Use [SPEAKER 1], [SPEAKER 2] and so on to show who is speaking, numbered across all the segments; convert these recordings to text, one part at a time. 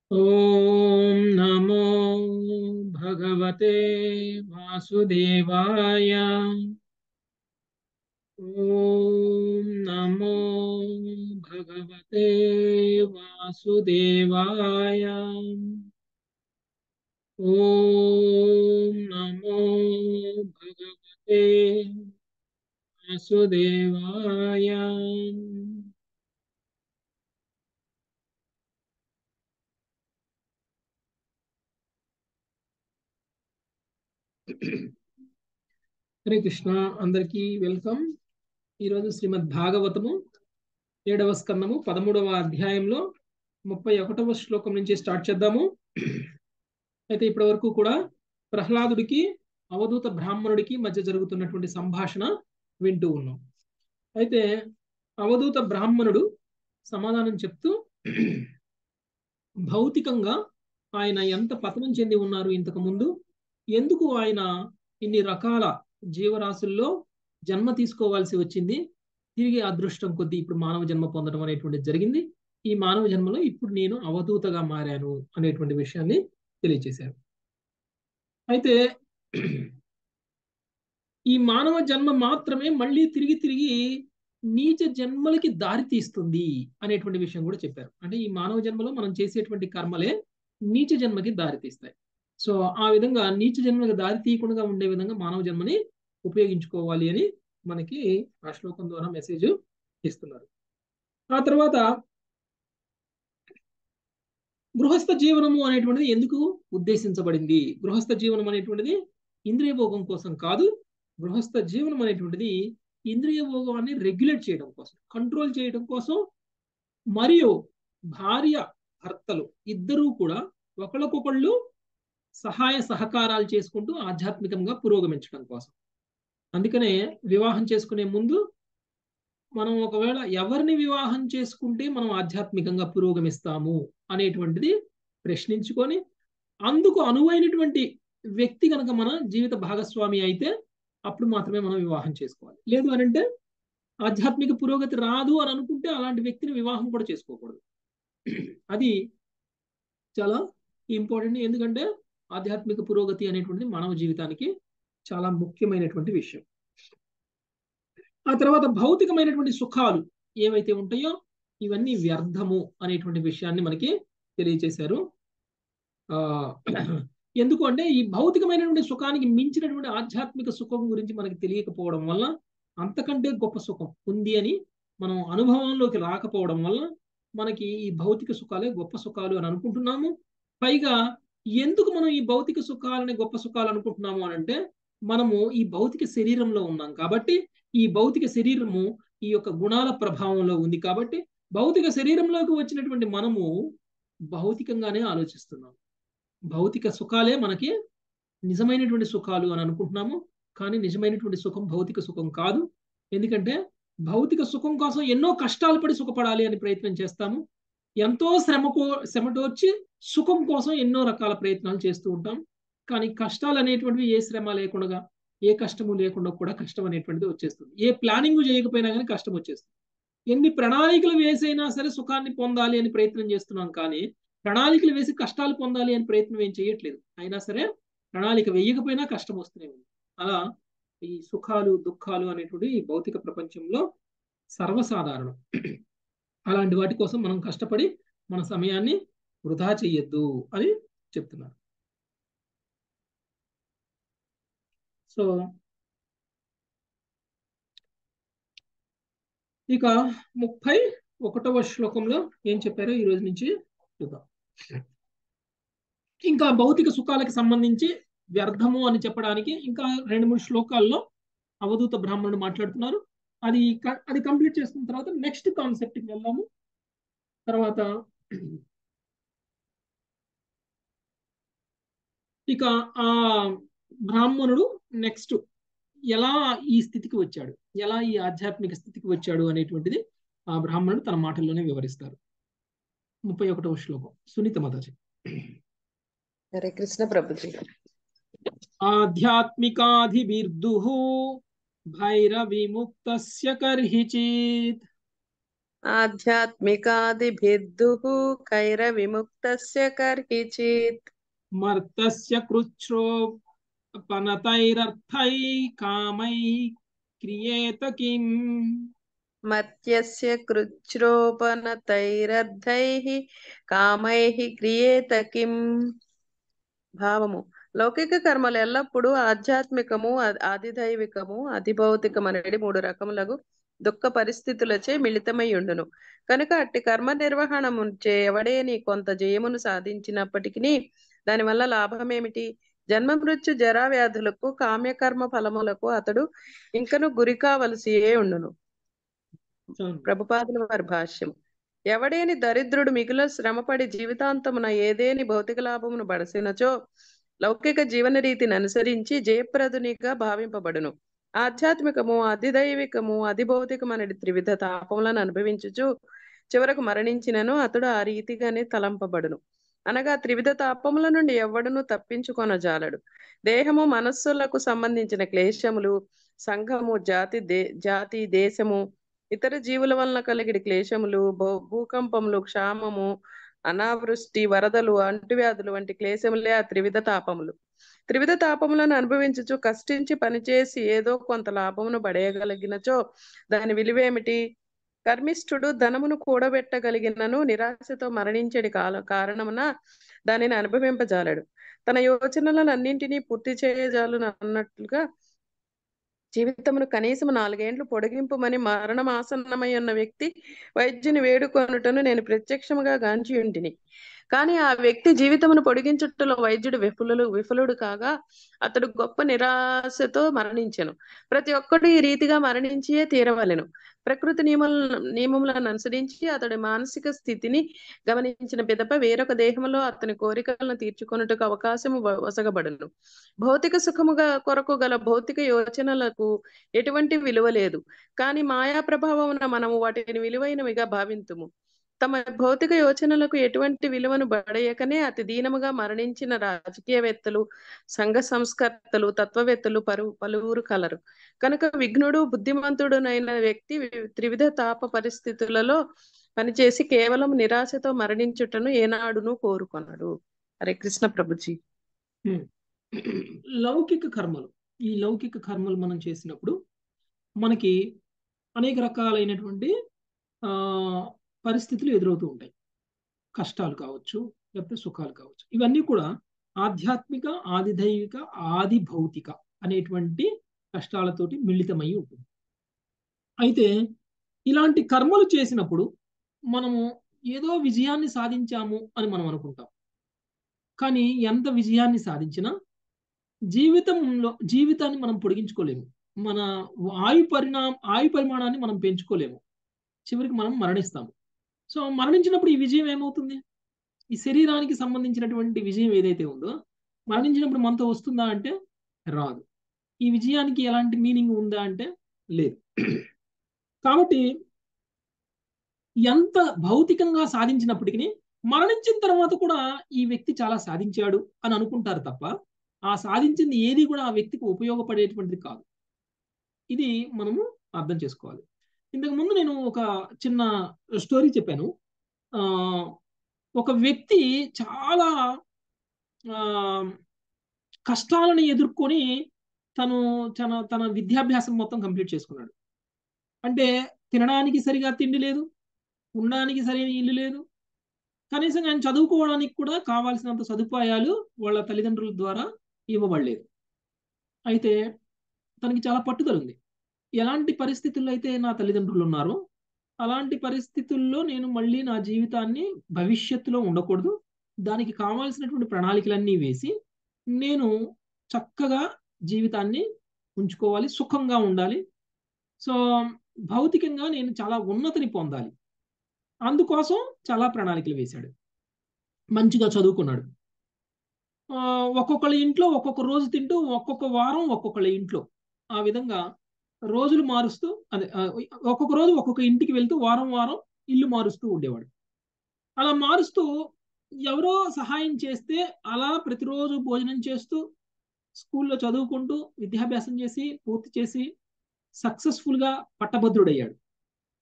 [SPEAKER 1] ॐ नमो भगवते वासुदेवाय ॐ नमो भगवते वासुदेवाय ॐ नमो भगवते वासुदेवाय హరే కృష్ణ అందరికీ వెల్కమ్ ఈరోజు శ్రీమద్ భాగవతము ఏడవ స్కందము పదమూడవ అధ్యాయంలో ముప్పై ఒకటవ శ్లోకం నుంచి స్టార్ట్ చేద్దాము అయితే ఇప్పటి వరకు కూడా ప్రహ్లాదుడికి అవధూత బ్రాహ్మణుడికి మధ్య జరుగుతున్నటువంటి సంభాషణ వింటూ ఉన్నాం అయితే అవధూత బ్రాహ్మణుడు సమాధానం చెప్తూ భౌతికంగా ఆయన ఎంత పతనం చెంది ఉన్నారు ఇంతకు ముందు ఎందుకు ఆయన ఇన్ని రకాల జీవరాశుల్లో జన్మ తీసుకోవాల్సి వచ్చింది తిరిగి అదృష్టం కొద్దీ ఇప్పుడు మానవ జన్మ పొందడం అనేటువంటిది జరిగింది ఈ మానవ జన్మలో ఇప్పుడు నేను అవధూతగా మారాను అనేటువంటి విషయాన్ని తెలియచేశారు అయితే ఈ మానవ జన్మ మాత్రమే మళ్ళీ తిరిగి తిరిగి నీచ జన్మలకి దారి తీస్తుంది అనేటువంటి విషయం కూడా చెప్పారు అంటే ఈ మానవ జన్మలో మనం చేసేటువంటి కర్మలే నీచ జన్మకి దారి తీస్తాయి సో ఆ విధంగా నీచ జన్మలకు దారి తీయకుండా ఉండే విధంగా మానవ జన్మని ఉపయోగించుకోవాలి అని మనకి ఆ శ్లోకం ద్వారా మెసేజ్ ఇస్తున్నారు ఆ తర్వాత గృహస్థ జీవనము అనేటువంటిది ఎందుకు ఉద్దేశించబడింది గృహస్థ జీవనం అనేటువంటిది ఇంద్రియ భోగం కోసం కాదు గృహస్థ జీవనం అనేటువంటిది ఇంద్రియ భోగాన్ని రెగ్యులేట్ చేయడం కోసం కంట్రోల్ చేయడం కోసం మరియు భార్య భర్తలు ఇద్దరూ కూడా ఒకళ్ళకొకళ్ళు సహాయ సహకారాలు చేసుకుంటూ ఆధ్యాత్మికంగా పురోగమించడం కోసం అందుకనే వివాహం చేసుకునే ముందు మనం ఒకవేళ ఎవరిని వివాహం చేసుకుంటే మనం ఆధ్యాత్మికంగా పురోగమిస్తాము అనేటువంటిది ప్రశ్నించుకొని అందుకు అనువైనటువంటి వ్యక్తి కనుక మన జీవిత భాగస్వామి అయితే అప్పుడు మాత్రమే మనం వివాహం చేసుకోవాలి లేదు అని అంటే ఆధ్యాత్మిక పురోగతి రాదు అని అనుకుంటే అలాంటి వ్యక్తిని వివాహం కూడా చేసుకోకూడదు అది చాలా ఇంపార్టెంట్ ఎందుకంటే ఆధ్యాత్మిక పురోగతి అనేటువంటిది మానవ జీవితానికి చాలా ముఖ్యమైనటువంటి విషయం ఆ తర్వాత భౌతికమైనటువంటి సుఖాలు ఏవైతే ఉంటాయో ఇవన్నీ వ్యర్థము అనేటువంటి విషయాన్ని మనకి తెలియచేశారు ఆ ఎందుకు అంటే ఈ భౌతికమైనటువంటి సుఖానికి మించినటువంటి ఆధ్యాత్మిక సుఖం గురించి మనకి తెలియకపోవడం వల్ల అంతకంటే గొప్ప సుఖం ఉంది అని మనం అనుభవంలోకి రాకపోవడం వల్ల మనకి ఈ భౌతిక సుఖాలే గొప్ప సుఖాలు అని అనుకుంటున్నాము పైగా ఎందుకు మనం ఈ భౌతిక సుఖాలని గొప్ప సుఖాలు అనుకుంటున్నాము అని అంటే మనము ఈ భౌతిక శరీరంలో ఉన్నాం కాబట్టి ఈ భౌతిక శరీరము ఈ యొక్క గుణాల ప్రభావంలో ఉంది కాబట్టి భౌతిక శరీరంలోకి వచ్చినటువంటి మనము భౌతికంగానే ఆలోచిస్తున్నాం భౌతిక సుఖాలే మనకి నిజమైనటువంటి సుఖాలు అని అనుకుంటున్నాము కానీ నిజమైనటువంటి సుఖం భౌతిక సుఖం కాదు ఎందుకంటే భౌతిక సుఖం కోసం ఎన్నో కష్టాలు పడి సుఖపడాలి అని ప్రయత్నం చేస్తాము ఎంతో శ్రమకో శ్రమటోర్చి సుఖం కోసం ఎన్నో రకాల ప్రయత్నాలు చేస్తూ ఉంటాం కానీ కష్టాలు అనేటువంటివి ఏ శ్రమ లేకుండా ఏ కష్టము లేకుండా కూడా కష్టం అనేటువంటిది వచ్చేస్తుంది ఏ ప్లానింగ్ చేయకపోయినా కానీ కష్టం వచ్చేస్తుంది ఎన్ని ప్రణాళికలు వేసైనా సరే సుఖాన్ని పొందాలి అని ప్రయత్నం చేస్తున్నాం కానీ ప్రణాళికలు వేసి కష్టాలు పొందాలి అని ప్రయత్నం ఏం చేయట్లేదు అయినా సరే ప్రణాళిక వేయకపోయినా కష్టం వస్తూనే ఉంది అలా ఈ సుఖాలు దుఃఖాలు అనేటువంటి ఈ భౌతిక ప్రపంచంలో సర్వసాధారణం అలాంటి వాటి కోసం మనం కష్టపడి మన సమయాన్ని వృధా చెయ్యొద్దు అని చెప్తున్నారు సో ఇక ముప్పై ఒకటవ శ్లోకంలో ఏం చెప్పారో ఈ రోజు నుంచి చూద్దాం ఇంకా భౌతిక సుఖాలకు సంబంధించి వ్యర్థము అని చెప్పడానికి ఇంకా రెండు మూడు శ్లోకాల్లో అవధూత బ్రాహ్మణుడు మాట్లాడుతున్నారు అది అది కంప్లీట్ చేసుకున్న తర్వాత నెక్స్ట్ కాన్సెప్ట్కి వెళ్దాము తర్వాత ఇక ఆ బ్రాహ్మణుడు నెక్స్ట్ ఎలా ఈ స్థితికి వచ్చాడు ఎలా ఈ ఆధ్యాత్మిక స్థితికి వచ్చాడు అనేటువంటిది ఆ బ్రాహ్మణుడు తన మాటల్లోనే వివరిస్తారు ముప్పై ఒకటవ శ్లోకం సునీత మతాజీ
[SPEAKER 2] హరే కృష్ణ ప్రభుజీ
[SPEAKER 1] ఆధ్యాత్మికాధిబిర్దు భైరవిముక్తస్య కర్హిచిత్
[SPEAKER 2] ఆధ్యాత్మికాదిభిర్దుః కైర విముక్తస్య కర్హిచిత్
[SPEAKER 1] మర్తస్య కృచ్ఛ్రోపనతైరర్థై కామై క్రియేత కిం
[SPEAKER 2] మర్త్యస్య కృచ్ఛ్రోపనతైరర్ధైః కామైః క్రియేత కిం భావము లౌకిక కర్మలు ఎల్లప్పుడూ ఆధ్యాత్మికము ఆ- ఆదిదైవికము అధిభౌతికమనేది మూడు రకములకు దుఃఖ పరిస్థితులచే మిళితమై ఉండును కనుక అట్టి కర్మ నిర్వహణముచే ఎవడేని కొంత జయమును సాధించినప్పటికీ దానివల్ల లాభమేమిటి జన్మ మృత్యు జరా వ్యాధులకు కామ్యకర్మ ఫలములకు అతడు ఇంకను గురి కావలసియే ఉండును ప్రభుపాదుల వారి భాష్యం ఎవడేని దరిద్రుడు మిగుల శ్రమపడి జీవితాంతమున ఏదేని భౌతిక లాభమును బడసినచో లౌకిక జీవన రీతిని అనుసరించి జయప్రదునిగా భావింపబడును ఆధ్యాత్మికము అధిదైవికము అధిభౌతికమనడి త్రివిధ తాపములను అనుభవించుచు చివరకు మరణించినను అతడు ఆ రీతిగానే తలంపబడును అనగా త్రివిధ తాపముల నుండి ఎవ్వడును తప్పించుకొనజాలడు దేహము మనస్సులకు సంబంధించిన క్లేశములు సంఘము జాతి దే జాతి దేశము ఇతర జీవుల వలన కలిగిన క్లేశములు భూ- భూకంపములు క్షామము అనావృష్టి వరదలు అంటువ్యాధులు వంటి క్లేశములే ఆ త్రివిధ తాపములు త్రివిధ తాపములను అనుభవించుచు కష్టించి పనిచేసి ఏదో కొంత లాభమును పడేయగలిగినచో దాని విలువేమిటి కర్మిష్ఠుడు ధనమును కూడబెట్టగలిగినను నిరాశతో మరణించడి కాల కారణమున దానిని అనుభవింపజాలడు తన యోచనలను అన్నింటినీ పూర్తి చేయజాలను అన్నట్లుగా జీవితమును కనీసం నాలుగేండ్లు పొడిగింపుమని మరణం ఆసన్నమై ఉన్న వ్యక్తి వైద్యుని వేడుకొనుటను నేను ప్రత్యక్షముగా గాంచి ఉంటిని కానీ ఆ వ్యక్తి జీవితమును పొడిగించుటలో వైద్యుడు విఫలుడు విఫలుడు కాగా అతడు గొప్ప నిరాశతో మరణించెను ప్రతి ఒక్కడు ఈ రీతిగా మరణించియే తీరవలెను ప్రకృతి నియమాలను నియమములను అనుసరించి అతడి మానసిక స్థితిని గమనించిన పిదప వేరొక దేహంలో అతని కోరికలను తీర్చుకొనుటకు అవకాశము వ- వసగబడును భౌతిక సుఖముగా కొరకు గల భౌతిక యోచనలకు ఎటువంటి విలువ లేదు కానీ మాయా ప్రభావమున మనము వాటిని విలువైనవిగా భావింతుము తమ భౌతిక యోచనలకు ఎటువంటి విలువను బడయకనే అతి దీనముగా మరణించిన రాజకీయవేత్తలు సంఘ సంస్కర్తలు తత్వవేత్తలు పరు పలువురు కలరు కనుక విఘ్నుడు బుద్ధిమంతుడునైన వ్యక్తి వి- త్రివిధ తాప పరిస్థితులలో పనిచేసి కేవలం నిరాశతో మరణించుటను ఏనాడును కోరుకొనడు హరే కృష్ణ ప్రభుజీ
[SPEAKER 1] లౌకిక కర్మలు ఈ లౌకిక కర్మలు మనం చేసినప్పుడు మనకి అనేక రకాలైనటువంటి ఆ పరిస్థితులు ఎదురవుతూ ఉంటాయి కష్టాలు కావచ్చు లేకపోతే సుఖాలు కావచ్చు ఇవన్నీ కూడా ఆధ్యాత్మిక ఆదిదైవిక ఆది భౌతిక అనేటువంటి కష్టాలతోటి మిళితమై ఉంటుంది అయితే ఇలాంటి కర్మలు చేసినప్పుడు మనము ఏదో విజయాన్ని సాధించాము అని మనం అనుకుంటాం కానీ ఎంత విజయాన్ని సాధించినా జీవితంలో జీవితాన్ని మనం పొడిగించుకోలేము మన ఆయు పరిణామ ఆయు పరిమాణాన్ని మనం పెంచుకోలేము చివరికి మనం మరణిస్తాము సో మరణించినప్పుడు ఈ విజయం ఏమవుతుంది ఈ శరీరానికి సంబంధించినటువంటి విజయం ఏదైతే ఉందో మరణించినప్పుడు మనతో వస్తుందా అంటే రాదు ఈ విజయానికి ఎలాంటి మీనింగ్ ఉందా అంటే లేదు కాబట్టి ఎంత భౌతికంగా సాధించినప్పటికీ మరణించిన తర్వాత కూడా ఈ వ్యక్తి చాలా సాధించాడు అని అనుకుంటారు తప్ప ఆ సాధించింది ఏది కూడా ఆ వ్యక్తికి ఉపయోగపడేటువంటిది కాదు ఇది మనము అర్థం చేసుకోవాలి ఇంతకు ముందు నేను ఒక చిన్న స్టోరీ చెప్పాను ఆ ఒక వ్యక్తి చాలా ఆ కష్టాలను ఎదుర్కొని తను తన తన విద్యాభ్యాసం మొత్తం కంప్లీట్ చేసుకున్నాడు అంటే తినడానికి సరిగా తిండి లేదు ఉండడానికి సరైన ఇల్లు లేదు కనీసం ఆయన చదువుకోవడానికి కూడా కావాల్సినంత సదుపాయాలు వాళ్ళ తల్లిదండ్రుల ద్వారా ఇవ్వబడలేదు అయితే తనకి చాలా పట్టుదల ఉంది ఎలాంటి పరిస్థితుల్లో అయితే నా తల్లిదండ్రులు ఉన్నారో అలాంటి పరిస్థితుల్లో నేను మళ్ళీ నా జీవితాన్ని భవిష్యత్తులో ఉండకూడదు దానికి కావాల్సినటువంటి ప్రణాళికలన్నీ వేసి నేను చక్కగా జీవితాన్ని ఉంచుకోవాలి సుఖంగా ఉండాలి సో భౌతికంగా నేను చాలా ఉన్నతిని పొందాలి అందుకోసం చాలా ప్రణాళికలు వేశాడు మంచిగా చదువుకున్నాడు ఒక్కొక్కళ్ళ ఇంట్లో ఒక్కొక్క రోజు తింటూ ఒక్కొక్క వారం ఒక్కొక్కళ్ళ ఇంట్లో ఆ విధంగా రోజులు మారుస్తూ అదే ఒక్కొక్క రోజు ఒక్కొక్క ఇంటికి వెళ్తూ వారం వారం ఇల్లు మారుస్తూ ఉండేవాడు అలా మారుస్తూ ఎవరో సహాయం చేస్తే అలా ప్రతిరోజు భోజనం చేస్తూ స్కూల్లో చదువుకుంటూ విద్యాభ్యాసం చేసి పూర్తి చేసి సక్సెస్ఫుల్గా పట్టభద్రుడయ్యాడు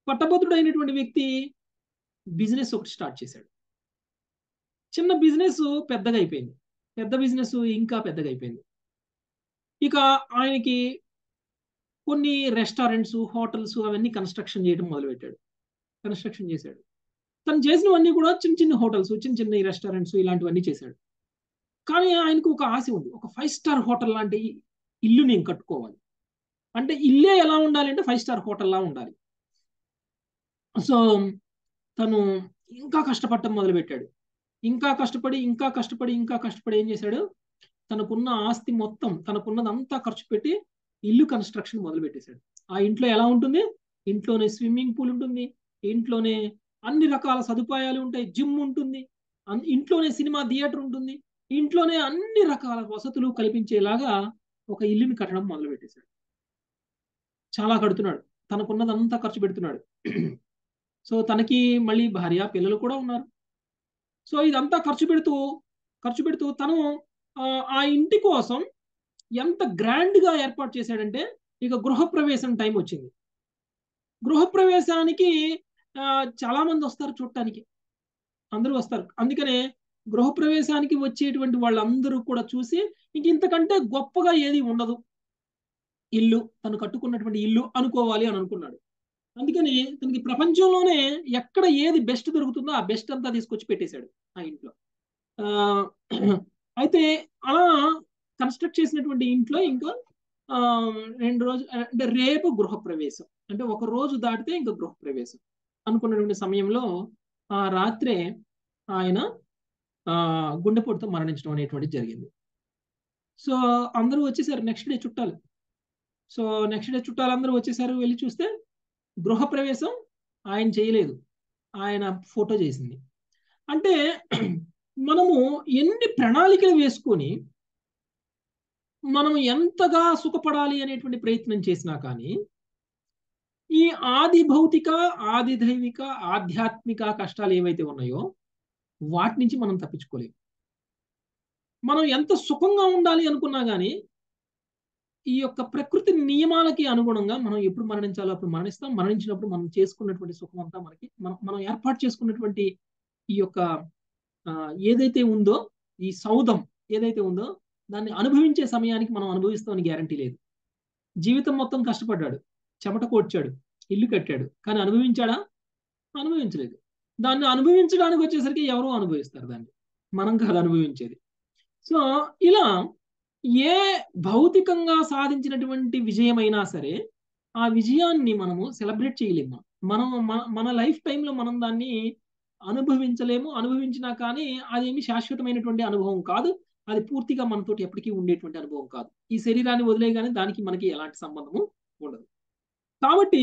[SPEAKER 1] పట్టభద్రుడు అయినటువంటి వ్యక్తి బిజినెస్ ఒకటి స్టార్ట్ చేశాడు చిన్న బిజినెస్ పెద్దగా అయిపోయింది పెద్ద బిజినెస్ ఇంకా పెద్దగా అయిపోయింది ఇక ఆయనకి కొన్ని రెస్టారెంట్స్ హోటల్స్ అవన్నీ కన్స్ట్రక్షన్ చేయడం మొదలుపెట్టాడు కన్స్ట్రక్షన్ చేశాడు తను చేసినవన్నీ కూడా చిన్న చిన్న హోటల్స్ చిన్న చిన్న రెస్టారెంట్స్ ఇలాంటివన్నీ చేశాడు కానీ ఆయనకు ఒక ఆశ ఉంది ఒక ఫైవ్ స్టార్ హోటల్ లాంటి ఇల్లు నేను కట్టుకోవాలి అంటే ఇల్లే ఎలా ఉండాలి అంటే ఫైవ్ స్టార్ హోటల్లా ఉండాలి సో తను ఇంకా కష్టపడటం మొదలుపెట్టాడు ఇంకా కష్టపడి ఇంకా కష్టపడి ఇంకా కష్టపడి ఏం చేశాడు తనకున్న ఆస్తి మొత్తం తనకున్నదంతా ఖర్చు పెట్టి ఇల్లు కన్స్ట్రక్షన్ మొదలు పెట్టేశాడు ఆ ఇంట్లో ఎలా ఉంటుంది ఇంట్లోనే స్విమ్మింగ్ పూల్ ఉంటుంది ఇంట్లోనే అన్ని రకాల సదుపాయాలు ఉంటాయి జిమ్ ఉంటుంది ఇంట్లోనే సినిమా థియేటర్ ఉంటుంది ఇంట్లోనే అన్ని రకాల వసతులు కల్పించేలాగా ఒక ఇల్లుని కట్టడం మొదలు పెట్టేశాడు చాలా కడుతున్నాడు తనకున్నదంతా ఖర్చు పెడుతున్నాడు సో తనకి మళ్ళీ భార్య పిల్లలు కూడా ఉన్నారు సో ఇదంతా ఖర్చు పెడుతూ ఖర్చు పెడుతూ తను ఆ ఇంటి కోసం ఎంత గ్రాండ్ గా ఏర్పాటు చేశాడంటే ఇక గృహప్రవేశం టైం వచ్చింది గృహప్రవేశానికి చాలా మంది వస్తారు చూడటానికి అందరూ వస్తారు అందుకనే గృహప్రవేశానికి వచ్చేటువంటి వాళ్ళందరూ కూడా చూసి ఇంక ఇంతకంటే గొప్పగా ఏది ఉండదు ఇల్లు తను కట్టుకున్నటువంటి ఇల్లు అనుకోవాలి అని అనుకున్నాడు అందుకని తనకి ప్రపంచంలోనే ఎక్కడ ఏది బెస్ట్ దొరుకుతుందో ఆ బెస్ట్ అంతా తీసుకొచ్చి పెట్టేశాడు ఆ ఇంట్లో అయితే అలా కన్స్ట్రక్ట్ చేసినటువంటి ఇంట్లో ఇంకా రెండు రోజు అంటే రేపు గృహప్రవేశం అంటే ఒక రోజు దాటితే ఇంకా గృహప్రవేశం అనుకున్నటువంటి సమయంలో ఆ రాత్రే ఆయన గుండెపోటుతో మరణించడం అనేటువంటి జరిగింది సో అందరూ వచ్చేసారు నెక్స్ట్ డే చుట్టాలు సో నెక్స్ట్ డే చుట్టాలు అందరూ వచ్చేసారు వెళ్ళి చూస్తే గృహప్రవేశం ఆయన చేయలేదు ఆయన ఫోటో చేసింది అంటే మనము ఎన్ని ప్రణాళికలు వేసుకొని మనం ఎంతగా సుఖపడాలి అనేటువంటి ప్రయత్నం చేసినా కానీ ఈ ఆది భౌతిక ఆది దైవిక ఆధ్యాత్మిక కష్టాలు ఏవైతే ఉన్నాయో వాటి నుంచి మనం తప్పించుకోలేము మనం ఎంత సుఖంగా ఉండాలి అనుకున్నా కానీ ఈ యొక్క ప్రకృతి నియమాలకి అనుగుణంగా మనం ఎప్పుడు మరణించాలో అప్పుడు మరణిస్తాం మరణించినప్పుడు మనం చేసుకున్నటువంటి సుఖం అంతా మనకి మనం మనం ఏర్పాటు చేసుకున్నటువంటి ఈ యొక్క ఏదైతే ఉందో ఈ సౌధం ఏదైతే ఉందో దాన్ని అనుభవించే సమయానికి మనం అనుభవిస్తామని గ్యారంటీ లేదు జీవితం మొత్తం కష్టపడ్డాడు చెమట కోడ్చాడు ఇల్లు కట్టాడు కానీ అనుభవించాడా అనుభవించలేదు దాన్ని అనుభవించడానికి వచ్చేసరికి ఎవరో అనుభవిస్తారు దాన్ని మనం కాదు అనుభవించేది సో ఇలా ఏ భౌతికంగా సాధించినటువంటి విజయమైనా సరే ఆ విజయాన్ని మనము సెలబ్రేట్ చేయలేము మనం మన మన లైఫ్ టైంలో మనం దాన్ని అనుభవించలేము అనుభవించినా కానీ అదేమి శాశ్వతమైనటువంటి అనుభవం కాదు అది పూర్తిగా మనతోటి ఎప్పటికీ ఉండేటువంటి అనుభవం కాదు ఈ శరీరాన్ని వదిలే కానీ దానికి మనకి ఎలాంటి సంబంధము ఉండదు కాబట్టి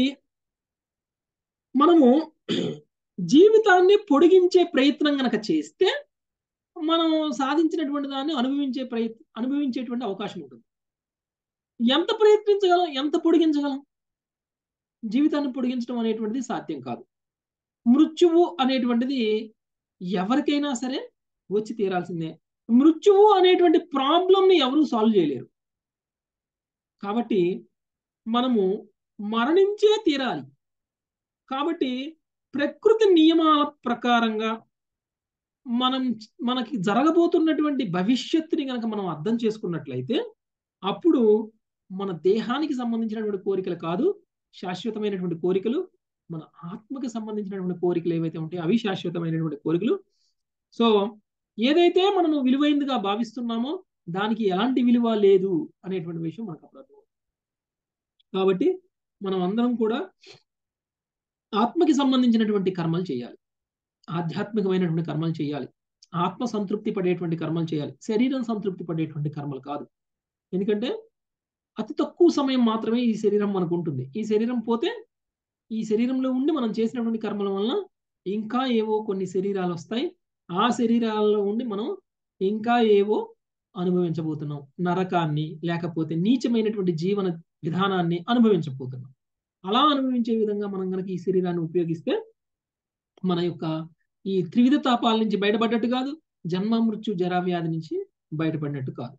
[SPEAKER 1] మనము జీవితాన్ని పొడిగించే ప్రయత్నం గనక చేస్తే మనం సాధించినటువంటి దాన్ని అనుభవించే ప్రయత్ అనుభవించేటువంటి అవకాశం ఉంటుంది ఎంత ప్రయత్నించగలం ఎంత పొడిగించగలం జీవితాన్ని పొడిగించడం అనేటువంటిది సాధ్యం కాదు మృత్యువు అనేటువంటిది ఎవరికైనా సరే వచ్చి తీరాల్సిందే మృత్యువు అనేటువంటి ప్రాబ్లంని ఎవరు సాల్వ్ చేయలేరు కాబట్టి మనము మరణించే తీరాలి కాబట్టి ప్రకృతి నియమాల ప్రకారంగా మనం మనకి జరగబోతున్నటువంటి భవిష్యత్తుని కనుక మనం అర్థం చేసుకున్నట్లయితే అప్పుడు మన దేహానికి సంబంధించినటువంటి కోరికలు కాదు శాశ్వతమైనటువంటి కోరికలు మన ఆత్మకి సంబంధించినటువంటి కోరికలు ఏవైతే ఉంటాయో అవి శాశ్వతమైనటువంటి కోరికలు సో ఏదైతే మనము విలువైందిగా భావిస్తున్నామో దానికి ఎలాంటి విలువ లేదు అనేటువంటి విషయం మనకు అప్పుడు అర్థం కాబట్టి మనం అందరం కూడా ఆత్మకి సంబంధించినటువంటి కర్మలు చేయాలి ఆధ్యాత్మికమైనటువంటి కర్మలు చేయాలి ఆత్మ సంతృప్తి పడేటువంటి కర్మలు చేయాలి శరీరం సంతృప్తి పడేటువంటి కర్మలు కాదు ఎందుకంటే అతి తక్కువ సమయం మాత్రమే ఈ శరీరం మనకు ఉంటుంది ఈ శరీరం పోతే ఈ శరీరంలో ఉండి మనం చేసినటువంటి కర్మల వలన ఇంకా ఏవో కొన్ని శరీరాలు వస్తాయి ఆ శరీరాల్లో ఉండి మనం ఇంకా ఏవో అనుభవించబోతున్నాం నరకాన్ని లేకపోతే నీచమైనటువంటి జీవన విధానాన్ని అనుభవించబోతున్నాం అలా అనుభవించే విధంగా మనం కనుక ఈ శరీరాన్ని ఉపయోగిస్తే మన యొక్క ఈ త్రివిధ తాపాల నుంచి బయటపడ్డట్టు కాదు జన్మ మృత్యు జరా వ్యాధి నుంచి బయటపడినట్టు కాదు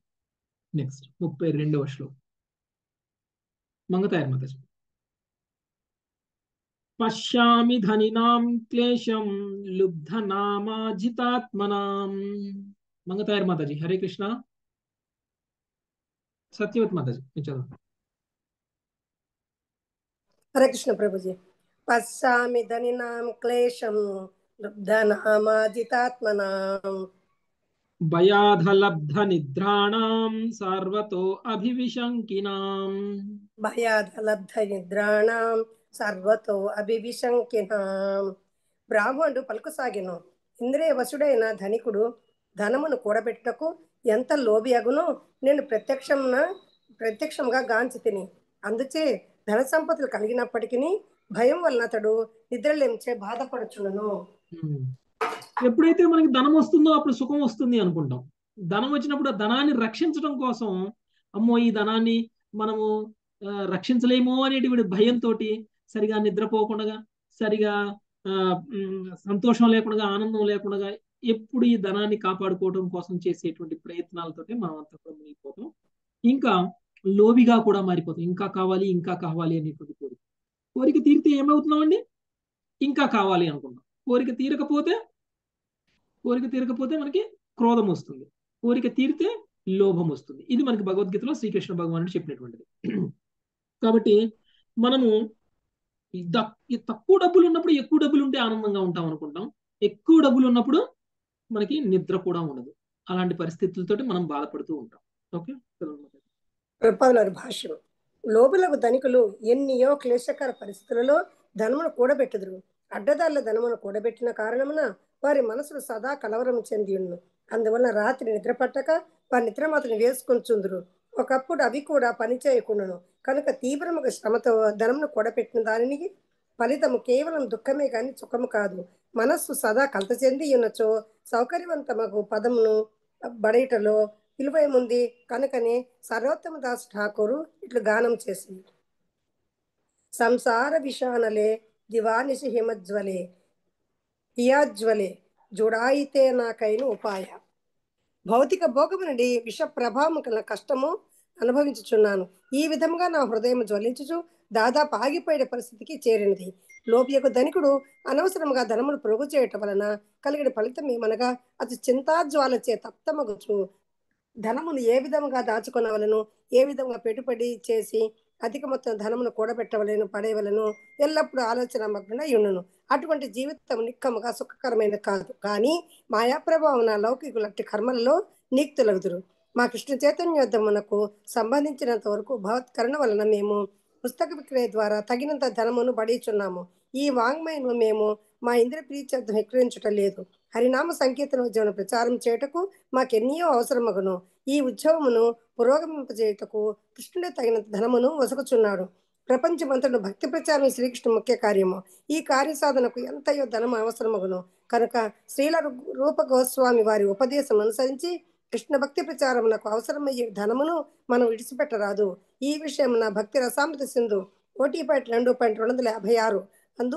[SPEAKER 1] నెక్స్ట్ ముప్పై రెండవ శ్లోకం మంగతాయర్ మాత పశ్యామి ధనినాం క్లేశం లుబ్ధ నామాజితాత్మనాం మంగతాయర్ మాతాజీ హరే కృష్ణ సత్యవత్ మాతాజీ మీరు చదవండి
[SPEAKER 3] హరే కృష్ణ ప్రభుజీ పశ్యామి ధనినాం క్లేశం లుబ్ధనామాజితాత్మనాం
[SPEAKER 1] భయాధలబ్ధ నిద్రాణాం సర్వతో అభివిశంకినాం
[SPEAKER 3] భయాదలబ్ధ నిద్రాణాం సర్వతో అభివిశంకినాం బ్రాహ్మణుడు పలుకుసాగెను ఇంద్రియ వశుడైన ధనికుడు ధనమును కూడబెట్టుటకు ఎంత లోబి అగునో నేను ప్రత్యక్షమున ప్రత్యక్షంగా గాంచి తిని అందుచే ధన సంపదలు కలిగినప్పటికీ భయం వలన అతడు నిద్రలేంచే బాధపడుచును
[SPEAKER 1] ఉమ్. ఎప్పుడైతే మనకి ధనం వస్తుందో అప్పుడు సుఖం వస్తుంది అనుకుంటాం ధనం వచ్చినప్పుడు ఆ ధనాన్ని రక్షించడం కోసం అమ్మో ఈ ధనాన్ని మనము ఆ, రక్షించలేమో అనేటువంటి భయంతో సరిగా నిద్రపోకుండా సరిగా ఆ, ఉమ్, సంతోషం లేకుండా ఆనందం లేకుండా ఎప్పుడు ఈ ధనాన్ని కాపాడుకోవడం కోసం చేసేటువంటి ప్రయత్నాలతోటి మనం అంతా కూడా మునిగిపోతాం ఇంకా లోబిగా కూడా మారిపోతాం ఇంకా కావాలి ఇంకా కావాలి అనేటువంటి కోరిక కోరిక తీరితే ఏమవుతున్నామండి ఇంకా కావాలి అనుకుంటాం కోరిక తీరకపోతే కోరిక తీరకపోతే మనకి క్రోధం వస్తుంది కోరిక తీరితే లోభం వస్తుంది ఇది మనకి భగవద్గీతలో శ్రీకృష్ణ భగవానుడు చెప్పినటువంటిది కాబట్టి మనము ఈ ద- ఈ తక్కువ డబ్బులు ఉన్నప్పుడు ఎక్కువ డబ్బులు ఉంటే ఆనందంగా ఉంటాం అనుకుంటాం ఎక్కువ డబ్బులు ఉన్నప్పుడు మనకి నిద్ర కూడా ఉండదు అలాంటి పరిస్థితులతోటి మనం బాధపడుతూ ఉంటాం ఓకే
[SPEAKER 3] ప్రపదలరు భాష్యం లోబులకు ధనికులు ఎన్నియో క్లేశకర పరిస్థితులలో ధనమును కూడబెట్టుదురు అడ్డదారుల ధనమును కూడబెట్టిన కారణమున వారి మనసులు సదా కలవరం చెందియుండు అందువలన రాత్రి నిద్ర పట్టక వారి నిద్రమాతను వేసుకొంచుందురు ఒకప్పుడు అవి కూడా పని చేయకుండాను కనుక తీవ్రముగా శ్రమతో ధనమును కూడబెట్టిన దానికి ఫలితము కేవలం దుఃఖమే కాని సుఖము కాదు మనస్సు సదా కలత చెంది ఉన్నచో సౌకర్యవంతమగు పదమును బడేటలో విలువైముంది కనుకనే సర్వోత్తమ దాస్ ఠాకూరు ఇట్లు గానం చేసి సంసార విషానలే దివానిశి హిమజ్వలే హియాజ్వలే జుడాయితే నాకైన ఉపాయ భౌతిక భోగము నుండి విష ప్రభావము కల కష్టము అనుభవించుచున్నాను ఈ విధముగా నా హృదయం జ్వలించుచు దాదాపు ఆగిపోయే పరిస్థితికి చేరినది లోపియకు ధనికుడు అనవసరముగా ధనమును పొరుగు చేయటం వలన కలిగిన ఫలితం ఏమనగా అతి చింతాజ్వాలచే తప్తమగుచు ధనమును ఏ విధముగా దాచుకొనవలను ఏ విధంగా పెట్టుబడి చేసి అధిక మొత్తం ధనమును కూడబెట్టవలను పడేవలను ఎల్లప్పుడూ ఆలోచన మగ్నుడై ఉండును అటువంటి జీవితం నిక్కముగా సుఖకరమైన కాదు కానీ మాయా ప్రభావం లౌకికులట్టి కర్మలలో నీక్తులగుదురు మా కృష్ణ చైతన్యోద్యమునకు సంబంధించినంత వరకు భగవత్కరణ వలన మేము పుస్తక విక్రయ ద్వారా తగినంత ధనమును పడిచున్నాము ఈ వాంగ్మయను మేము మా ఇంద్ర ప్రీత్యర్థం విక్రయించుట లేదు హరినామ సంకీర్తన ఉద్యమం ప్రచారం చేయుటకు మాకెన్నో అవసరమగును ఈ ఉద్యమమును పురోగమింపజేయుటకు కృష్ణుడే తగినంత ధనమును వసకుచున్నాడు ప్రపంచమంతటి భక్తి ప్రచారం శ్రీకృష్ణ ముఖ్య కార్యము ఈ కార్య సాధనకు ఎంతయో ధనం అవసరమగును కనుక శ్రీల రు- రూప గోస్వామి వారి ఉపదేశం అనుసరించి కృష్ణ భక్తి ప్రచారమునకు అవసరమయ్యే ధనమును మనం విడిచిపెట్టరాదు ఈ విషయం నా భక్తి రసామృత సింధు ఒకటి పాయింట్ రెండు పాయింట్ రెండు వందల యాభై ఆరు అందు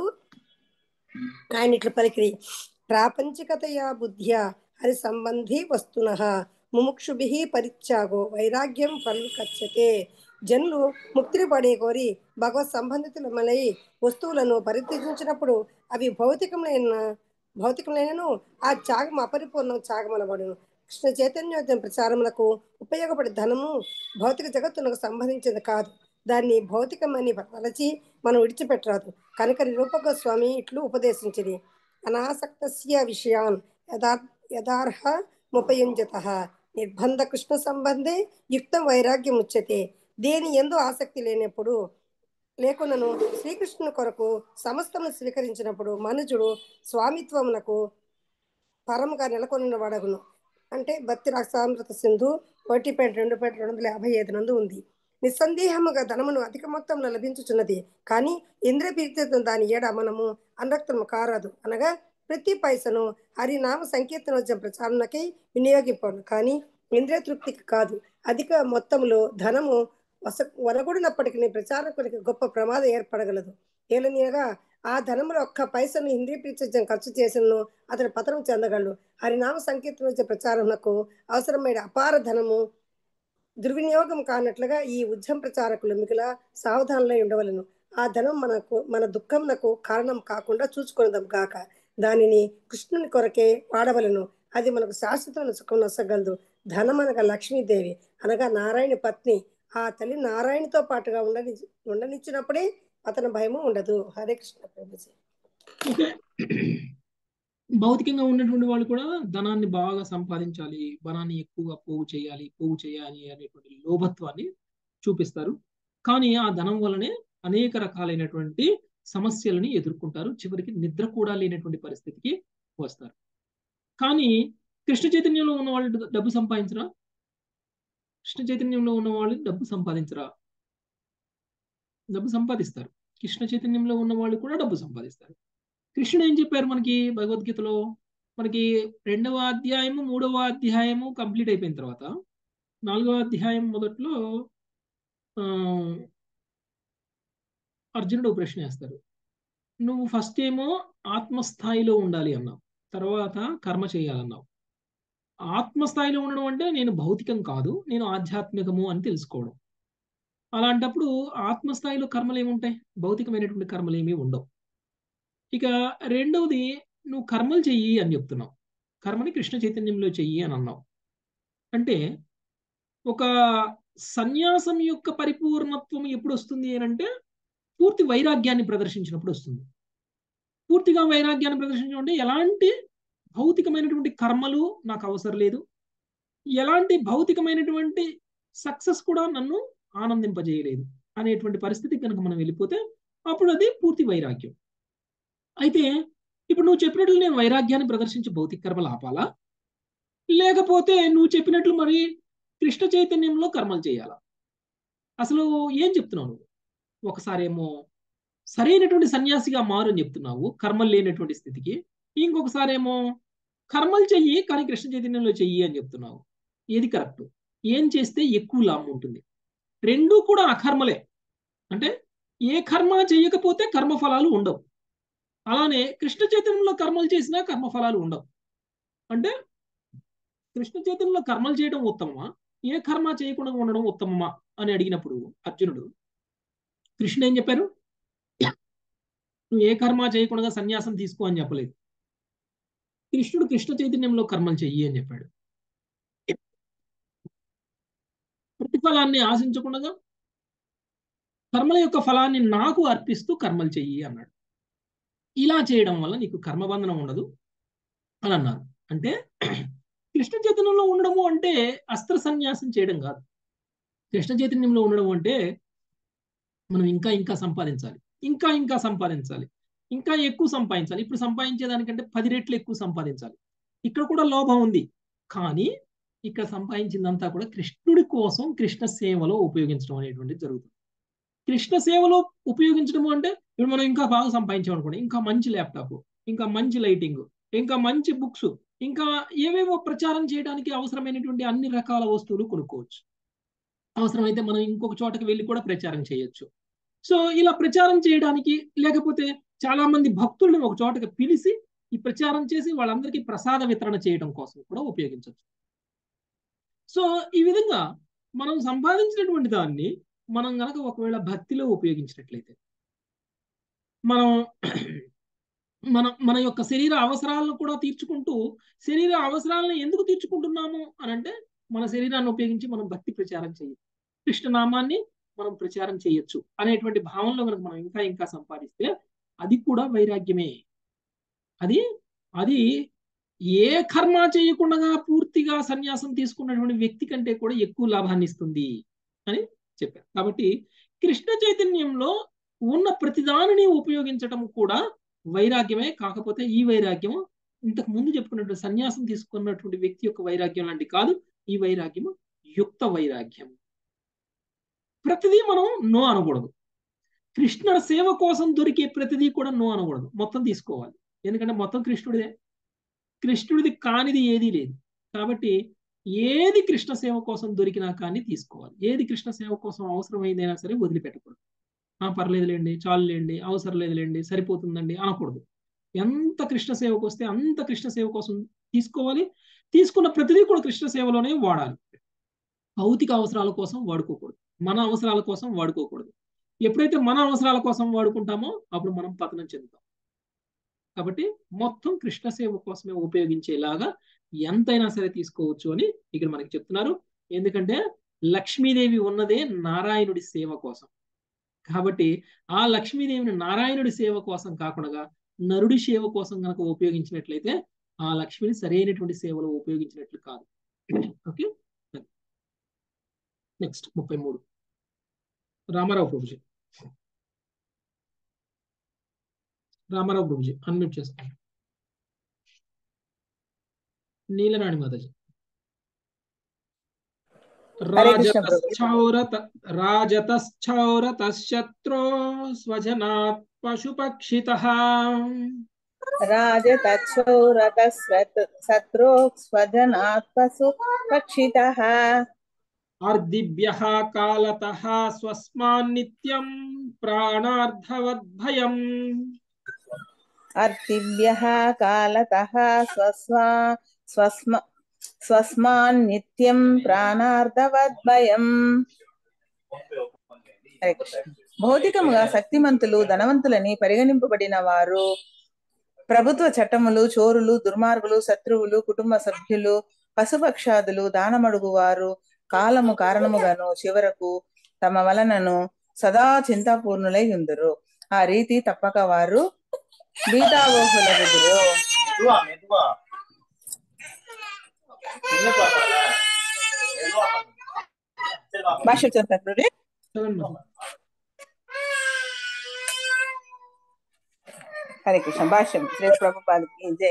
[SPEAKER 3] ఆయన ఇట్లు పలికిరి ప్రాపంచికతయా బుద్ధ్యా హరి సంబంధీ వస్తున ముముక్షుభి పరిత్యాగో వైరాగ్యం పలు కచ్చతే జనులు ముక్తిని పడే కోరి భగవత్ సంబంధితులమై వస్తువులను పరిత్యజించినప్పుడు అవి భౌతికమైన భౌతికమైనను ఆ త్యాగం అపరిపూర్ణం త్యాగమనబడును కృష్ణ చైతన్యోద్యమ ప్రచారములకు ఉపయోగపడే ధనము భౌతిక జగత్తునకు సంబంధించింది కాదు దాన్ని భౌతికమని తలచి మనం విడిచిపెట్టరాదు కనుక రూపగోస్వామి ఇట్లు ఉపదేశించింది అనాసక్తస్య విషయాన్ యథా యథార్హ ముపయుంజత నిర్బంధ కృష్ణ సంబంధే యుక్తం వైరాగ్యం ఉచ్యతే దేని ఎందు ఆసక్తి లేనప్పుడు లేకున్నను శ్రీకృష్ణుని కొరకు సమస్తము స్వీకరించినప్పుడు మనుజుడు స్వామిత్వమునకు పరముగా నెలకొన్న వాడగును అంటే భక్తి రాసామృత సింధు ఒకటి పాయింట్ రెండు పాయింట్ రెండు వందల యాభై ఐదు నందు ఉంది నిస్సందేహముగా ధనమును అధిక మొత్తంలో లభించుచున్నది కానీ ఇంద్రియ ప్రీతితో దాని ఏడ మనము అనక్తము కారాదు అనగా ప్రతి పైసను హరినామ సంకీర్తనోద్యమ ప్రచారణకై వినియోగింపను కానీ ఇంద్రియ తృప్తికి కాదు అధిక మొత్తంలో ధనము వస వనగొడినప్పటికీ ప్రచారకునికి గొప్ప ప్రమాదం ఏర్పడగలదు ఏలనీయగా ఆ ధనములో ఒక్క పైసను ఇంద్రియ ప్రీత్యం ఖర్చు చేసినను అతడు పతనం చెందగలడు హరినామ సంకీర్తన ప్రచారమునకు అవసరమైన అపార ధనము దుర్వినియోగం కానట్లుగా ఈ ఉద్యమ ప్రచారకులు మిగిలిన సావధానులై ఉండవలను ఆ ధనం మనకు మన దుఃఖంనకు కారణం కాకుండా చూసుకునేదాం కాక దానిని కృష్ణుని కొరకే వాడవలను అది మనకు శాశ్వతమైన సుఖం నొసగలదు ధనం అనగా లక్ష్మీదేవి అనగా నారాయణ పత్ని ఆ తల్లి నారాయణతో పాటుగా ఉండని ఉండనిచ్చినప్పుడే అతని భయము ఉండదు హరే కృష్ణ ప్రభుజీ
[SPEAKER 1] ఓకే భౌతికంగా ఉన్నటువంటి వాళ్ళు కూడా ధనాన్ని బాగా సంపాదించాలి ధనాన్ని ఎక్కువగా పోగు చేయాలి పోగు చేయాలి అనేటువంటి లోభత్వాన్ని చూపిస్తారు కానీ ఆ ధనం వల్లనే అనేక రకాలైనటువంటి సమస్యలని ఎదుర్కొంటారు చివరికి నిద్ర కూడా లేనటువంటి పరిస్థితికి వస్తారు కానీ కృష్ణ చైతన్యంలో ఉన్న వాళ్ళు డబ్బు సంపాదించరా కృష్ణ చైతన్యంలో ఉన్న వాళ్ళు డబ్బు సంపాదించరా డబ్బు సంపాదిస్తారు కృష్ణ చైతన్యంలో ఉన్న వాళ్ళు కూడా డబ్బు సంపాదిస్తారు కృష్ణుడు ఏం చెప్పారు మనకి భగవద్గీతలో మనకి రెండవ అధ్యాయము మూడవ అధ్యాయము కంప్లీట్ అయిపోయిన తర్వాత నాలుగవ అధ్యాయం మొదట్లో ఆ అర్జునుడు ఒక ప్రశ్న వేస్తారు నువ్వు ఫస్ట్ ఏమో ఆత్మస్థాయిలో ఉండాలి అన్నావు తర్వాత కర్మ చేయాలన్నావు ఆత్మస్థాయిలో ఉండడం అంటే నేను భౌతికం కాదు నేను ఆధ్యాత్మికము అని తెలుసుకోవడం అలాంటప్పుడు ఆత్మస్థాయిలో కర్మలు ఏముంటాయి భౌతికమైనటువంటి కర్మలు ఏమీ ఉండవు ఇక రెండవది నువ్వు కర్మలు చెయ్యి అని చెప్తున్నావు కర్మని కృష్ణ చైతన్యంలో చెయ్యి అని అన్నావు అంటే ఒక సన్యాసం యొక్క పరిపూర్ణత్వం ఎప్పుడు వస్తుంది అని అంటే పూర్తి వైరాగ్యాన్ని ప్రదర్శించినప్పుడు వస్తుంది పూర్తిగా వైరాగ్యాన్ని ప్రదర్శించడం అంటే ఎలాంటి భౌతికమైనటువంటి కర్మలు నాకు అవసరం లేదు ఎలాంటి భౌతికమైనటువంటి సక్సెస్ కూడా నన్ను ఆనందింపజేయలేదు అనేటువంటి పరిస్థితికి కనుక మనం వెళ్ళిపోతే అప్పుడు అది పూర్తి వైరాగ్యం అయితే ఇప్పుడు నువ్వు చెప్పినట్లు నేను వైరాగ్యాన్ని ప్రదర్శించి భౌతిక కర్మలు ఆపాలా లేకపోతే నువ్వు చెప్పినట్లు మరి కృష్ణ చైతన్యంలో కర్మలు చేయాలా అసలు ఏం చెప్తున్నావు నువ్వు ఒకసారేమో సరైనటువంటి సన్యాసిగా మారు అని చెప్తున్నావు కర్మలు లేనటువంటి స్థితికి ఇంకొకసారి ఏమో కర్మలు చెయ్యి కానీ కృష్ణ చైతన్యంలో చెయ్యి అని చెప్తున్నావు ఏది కరెక్ట్ ఏం చేస్తే ఎక్కువ లాభం ఉంటుంది రెండూ కూడా అకర్మలే అంటే ఏ కర్మ చేయకపోతే కర్మఫలాలు ఉండవు అలానే కృష్ణ చైతన్యంలో కర్మలు చేసినా కర్మఫలాలు ఉండవు అంటే కృష్ణ చైతన్యంలో కర్మలు చేయడం ఉత్తమమా ఏ కర్మ చేయకుండా ఉండడం ఉత్తమమా అని అడిగినప్పుడు అర్జునుడు కృష్ణుడు ఏం చెప్పారు నువ్వు ఏ కర్మ చేయకుండా సన్యాసం తీసుకో అని చెప్పలేదు కృష్ణుడు కృష్ణ చైతన్యంలో కర్మలు చెయ్యి అని చెప్పాడు ప్రతిఫలాన్ని ఆశించకుండా కర్మల యొక్క ఫలాన్ని నాకు అర్పిస్తూ కర్మలు చెయ్యి అన్నాడు ఇలా చేయడం వల్ల నీకు కర్మబంధనం ఉండదు అని అన్నారు అంటే కృష్ణ చైతన్యంలో ఉండడము అంటే అస్త్ర సన్యాసం చేయడం కాదు కృష్ణ చైతన్యంలో ఉండడం అంటే మనం ఇంకా ఇంకా సంపాదించాలి ఇంకా ఇంకా సంపాదించాలి ఇంకా ఎక్కువ సంపాదించాలి ఇప్పుడు సంపాదించేదానికంటే పది రెట్లు ఎక్కువ సంపాదించాలి ఇక్కడ కూడా లోభం ఉంది కానీ ఇక్కడ సంపాదించిందంతా కూడా కృష్ణుడి కోసం కృష్ణ సేవలో ఉపయోగించడం అనేటువంటిది జరుగుతుంది కృష్ణ సేవలో ఉపయోగించడం అంటే ఇప్పుడు మనం ఇంకా బాగా సంపాదించాం అనుకోండి ఇంకా మంచి ల్యాప్టాప్ ఇంకా మంచి లైటింగ్ ఇంకా మంచి బుక్స్ ఇంకా ఏవేవో ప్రచారం చేయడానికి అవసరమైనటువంటి అన్ని రకాల వస్తువులు కొనుక్కోవచ్చు అవసరమైతే మనం ఇంకొక చోటకి వెళ్ళి కూడా ప్రచారం చేయొచ్చు సో ఇలా ప్రచారం చేయడానికి లేకపోతే చాలా మంది భక్తులను ఒక చోటకి పిలిచి ఈ ప్రచారం చేసి వాళ్ళందరికీ ప్రసాద వితరణ చేయడం కోసం కూడా ఉపయోగించవచ్చు సో ఈ విధంగా మనం సంపాదించినటువంటి దాన్ని మనం గనక ఒకవేళ భక్తిలో ఉపయోగించినట్లయితే మనం మన మన యొక్క శరీర అవసరాలను కూడా తీర్చుకుంటూ శరీర అవసరాలను ఎందుకు తీర్చుకుంటున్నాము అని అంటే మన శరీరాన్ని ఉపయోగించి మనం భక్తి ప్రచారం చేయొచ్చు కృష్ణనామాన్ని మనం ప్రచారం చేయొచ్చు అనేటువంటి భావనలో కనుక మనం ఇంకా ఇంకా సంపాదిస్తే అది కూడా వైరాగ్యమే అది అది ఏ కర్మ చేయకుండా పూర్తిగా సన్యాసం తీసుకున్నటువంటి వ్యక్తి కంటే కూడా ఎక్కువ లాభాన్ని ఇస్తుంది అని చెప్పారు కాబట్టి కృష్ణ చైతన్యంలో ఉన్న ప్రతిదానిని ఉపయోగించడం కూడా వైరాగ్యమే కాకపోతే ఈ వైరాగ్యం ఇంతకు ముందు చెప్పుకున్నటువంటి సన్యాసం తీసుకున్నటువంటి వ్యక్తి యొక్క వైరాగ్యం లాంటి కాదు ఈ వైరాగ్యము యుక్త వైరాగ్యం ప్రతిదీ మనం నో అనకూడదు కృష్ణ సేవ కోసం దొరికే ప్రతిదీ కూడా నో అనకూడదు మొత్తం తీసుకోవాలి ఎందుకంటే మొత్తం కృష్ణుడిదే కృష్ణుడిది కానిది ఏదీ లేదు కాబట్టి ఏది కృష్ణ సేవ కోసం దొరికినా కానీ తీసుకోవాలి ఏది కృష్ణ సేవ కోసం అవసరమైందైనా సరే వదిలిపెట్టకూడదు ఆ పర్లేదులేండి చాలులేండి అవసరం లేదులేండి సరిపోతుందండి అనకూడదు ఎంత కృష్ణ సేవకు వస్తే అంత కృష్ణ సేవ కోసం తీసుకోవాలి తీసుకున్న ప్రతిదీ కూడా కృష్ణ సేవలోనే వాడాలి భౌతిక అవసరాల కోసం వాడుకోకూడదు మన అవసరాల కోసం వాడుకోకూడదు ఎప్పుడైతే మన అవసరాల కోసం వాడుకుంటామో అప్పుడు మనం పతనం చెందుతాం కాబట్టి మొత్తం కృష్ణ సేవ కోసమే ఉపయోగించేలాగా ఎంతైనా సరే తీసుకోవచ్చు అని ఇక్కడ మనకి చెప్తున్నారు ఎందుకంటే లక్ష్మీదేవి ఉన్నదే నారాయణుడి సేవ కోసం కాబట్టి ఆ లక్ష్మీదేవిని నారాయణుడి సేవ కోసం కాకుండా నరుడి సేవ కోసం కనుక ఉపయోగించినట్లయితే ఆ లక్ష్మిని సరైనటువంటి సేవలో ఉపయోగించినట్లు కాదు ఓకే నెక్స్ట్ ముప్పై మూడు రామారావు ప్రభుజీ రామారావు ప్రభుజీ అన్మ్యూట్ చేసుకోండి నీలరాణి మాతాజీ
[SPEAKER 4] హరే కృష్ణ ప్రభు.
[SPEAKER 1] రాజతశ్చౌరత రాజతశ్చౌరతశత్రో స్వజనాత్ పశుపక్షితః
[SPEAKER 4] రాజతచ్చౌరత శత్రో స్వజనాత్మసు పక్షితః
[SPEAKER 1] అర్దిభ్యः కాలతः స్వస్మాన్నిత్యం ప్రాణార్థవద్భయం
[SPEAKER 4] అర్తిభ్యः కాలతः స్వస్వా స్వస్మ స్వస్మాన్ నిత్యం ప్రాణార్థవద్భయం హరే కృష్ణ. భౌతికముగా శక్తిమంతులు ధనవంతులని పరిగణింపబడిన వారు ప్రభుత్వ చట్టములు చోరులు దుర్మార్గులు శత్రువులు కుటుంబ సభ్యులు పశుపక్షాదులు దానమడుగువారు కాలము కారణముగాను చివరకు తమ వలనను సదా చింతాపూర్ణులై ఉందరు ఆ రీతి తప్పక వారు బీతావోహులగుదురు
[SPEAKER 5] மெதுவா மெதுவா என்ன பாப்பால மெதுவா சரி பாப்பா
[SPEAKER 4] భాష చెప్తారు
[SPEAKER 1] చదవండి మాత.
[SPEAKER 4] హరే కృష్ణ భాష్యం శ్రీ ప్రభుపాదికి జై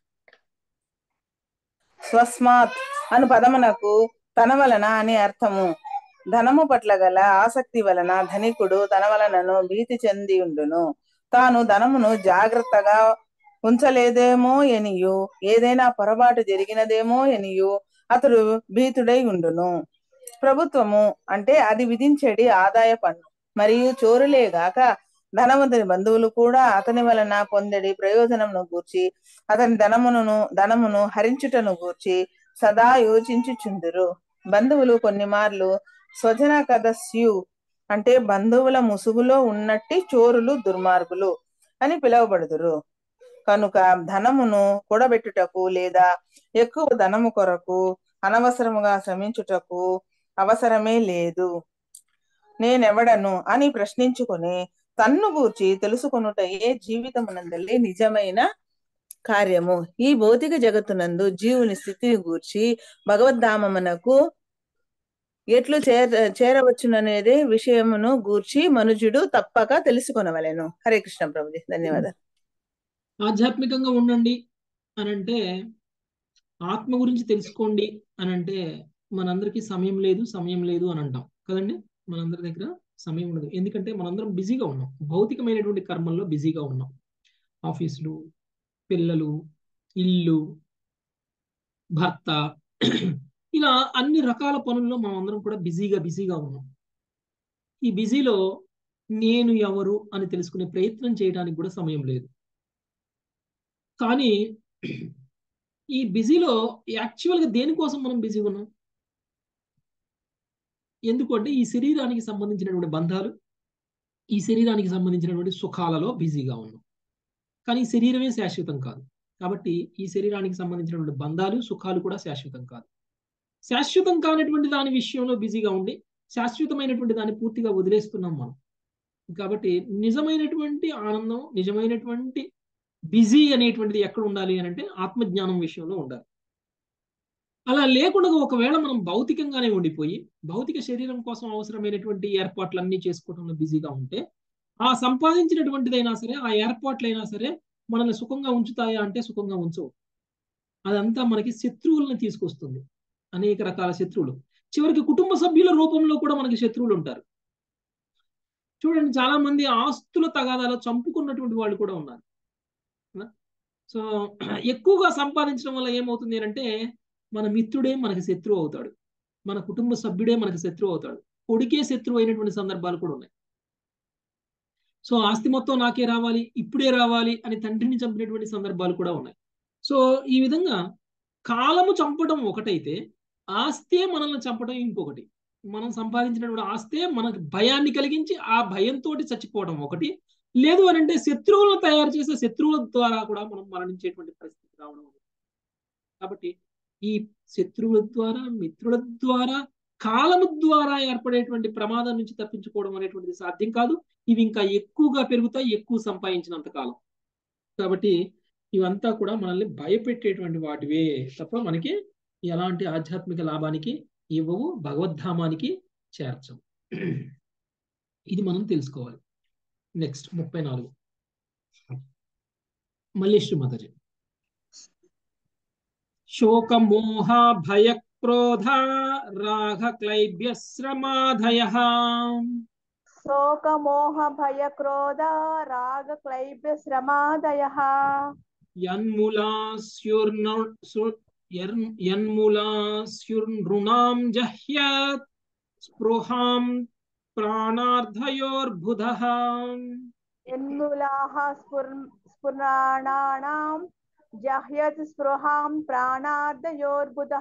[SPEAKER 4] స్వస్మాత్ అను పదమునకు తన వలన అని అర్థము ధనము పట్ల గల ఆసక్తి వలన ధనికుడు తన వలనను భీతి చెంది ఉండును తాను ధనమును జాగ్రత్తగా ఉంచలేదేమో ఎనియు ఏదైనా పొరపాటు జరిగినదేమో ఎనియు అతడు భీతుడై ఉండును ప్రభుత్వము అంటే అది విధించేది ఆదాయ పన్ను మరియు చోరులేగాక ధనవంతుని బంధువులు కూడా అతని వలన పొందడి ప్రయోజనమును గూర్చి అతని ధనమును ధనమును హరించుటను గూర్చి సదా యోచించుచుందురు బంధువులు కొన్ని మార్లు స్వజన కదస్యు అంటే బంధువుల ముసుగులో ఉన్నట్టి చోరులు దుర్మార్గులు అని పిలువబడుదురు కనుక ధనమును కూడబెట్టుటకు లేదా ఎక్కువ ధనము కొరకు అనవసరముగా శ్రమించుటకు అవసరమే లేదు నేనెవడను అని ప్రశ్నించుకొని తన్ను గూర్చి తెలుసుకొనుటయే జీవితమునందలి నిజమైన కార్యము ఈ భౌతిక జగత్తునందు జీవుని స్థితిని గూర్చి భగవద్ధామమునకు ఎట్లు చేర చేరవచ్చుననేది విషయమును గూర్చి మనుజుడు తప్పక తెలుసుకొనవలెను హరే కృష్ణ ప్రభుజీ ధన్యవాదాలు
[SPEAKER 1] ఆధ్యాత్మికంగా ఉండండి అని అంటే ఆత్మ గురించి తెలుసుకోండి అని అంటే మనందరికీ సమయం లేదు సమయం లేదు అని అంటాం కదండి మనందరి దగ్గర సమయం ఉండదు ఎందుకంటే మనందరం బిజీగా ఉన్నాం భౌతికమైనటువంటి కర్మల్లో బిజీగా ఉన్నాం ఆఫీసులు పిల్లలు ఇల్లు భర్త ఇలా అన్ని రకాల పనుల్లో మనం అందరం కూడా బిజీగా బిజీగా ఉన్నాం ఈ బిజీలో నేను ఎవరు అని తెలుసుకునే ప్రయత్నం చేయడానికి కూడా సమయం లేదు కానీ ఈ బిజీలో యాక్చువల్గా దేనికోసం మనం బిజీగా ఉన్నాం ఎందుకంటే ఈ శరీరానికి సంబంధించినటువంటి బంధాలు ఈ శరీరానికి సంబంధించినటువంటి సుఖాలలో బిజీగా ఉన్నాం కానీ ఈ శరీరమే శాశ్వతం కాదు కాబట్టి ఈ శరీరానికి సంబంధించినటువంటి బంధాలు సుఖాలు కూడా శాశ్వతం కాదు శాశ్వతం కానటువంటి దాని విషయంలో బిజీగా ఉండి శాశ్వతమైనటువంటి దాన్ని పూర్తిగా వదిలేస్తున్నాం మనం కాబట్టి నిజమైనటువంటి ఆనందం నిజమైనటువంటి బిజీ అనేటువంటిది ఎక్కడ ఉండాలి అని అంటే ఆత్మజ్ఞానం విషయంలో ఉండాలి అలా లేకుండా ఒకవేళ మనం భౌతికంగానే ఉండిపోయి భౌతిక శరీరం కోసం అవసరమైనటువంటి ఏర్పాట్లన్నీ చేసుకోవడంలో బిజీగా ఉంటే ఆ సంపాదించినటువంటిదైనా సరే ఆ ఏర్పాట్లైనా సరే మనల్ని సుఖంగా ఉంచుతాయా అంటే సుఖంగా ఉంచవు అదంతా మనకి శత్రువులను తీసుకొస్తుంది అనేక రకాల శత్రువులు చివరికి కుటుంబ సభ్యుల రూపంలో కూడా మనకి శత్రువులు ఉంటారు చూడండి చాలా మంది ఆస్తుల తగాదాలో చంపుకున్నటువంటి వాళ్ళు కూడా ఉన్నారు సో ఎక్కువగా సంపాదించడం వల్ల ఏమవుతుంది అంటే మన మిత్రుడే మనకి శత్రువు అవుతాడు మన కుటుంబ సభ్యుడే మనకి శత్రువు అవుతాడు కొడుకే శత్రువు అయినటువంటి సందర్భాలు కూడా ఉన్నాయి సో ఆస్తి మొత్తం నాకే రావాలి ఇప్పుడే రావాలి అని తండ్రిని చంపినటువంటి సందర్భాలు కూడా ఉన్నాయి సో ఈ విధంగా కాలము చంపడం ఒకటైతే ఆస్తే మనల్ని చంపడం ఇంకొకటి మనం సంపాదించినటువంటి ఆస్తే మనకు భయాన్ని కలిగించి ఆ భయంతో చచ్చిపోవడం ఒకటి లేదు అని అంటే శత్రువులను తయారు చేసే శత్రువుల ద్వారా కూడా మనం మరణించేటువంటి పరిస్థితి రావడం ఒకటి. కాబట్టి ఈ శత్రువుల ద్వారా మిత్రుల ద్వారా కాలము ద్వారా ఏర్పడేటువంటి ప్రమాదం నుంచి తప్పించుకోవడం అనేటువంటిది సాధ్యం కాదు ఇవి ఇంకా ఎక్కువగా పెరుగుతాయి ఎక్కువ సంపాదించినంత కాలం కాబట్టి ఇవంతా కూడా మనల్ని భయపెట్టేటువంటి వాటివే తప్ప మనకి ఎలాంటి ఆధ్యాత్మిక లాభానికి ఇవ్వవు భగవద్ధామానికి చేర్చవు ఇది మనం తెలుసుకోవాలి నెక్స్ట్ ముప్పై నాలుగు మళ్ళీ శ్రీమతజీ శోకమోహ భయ క్రోధ రాగ క్లైబ్య శ్రమాధయ
[SPEAKER 6] శోకమోహ భయ క్రోధ రాగ క్లైబ్య శ్రమాదయ
[SPEAKER 1] యన్ములాస్యుర్న యన్ములాస్యుర్నృణాం జహ్యత్ స్పృహాం ప్రాణార్థయోర్బుధ
[SPEAKER 6] ఎన్ములాహ స్ఫుర్ స్ఫురాణానాం జహ్యత్ స్పృహాం ప్రాణార్థయోర్బుధ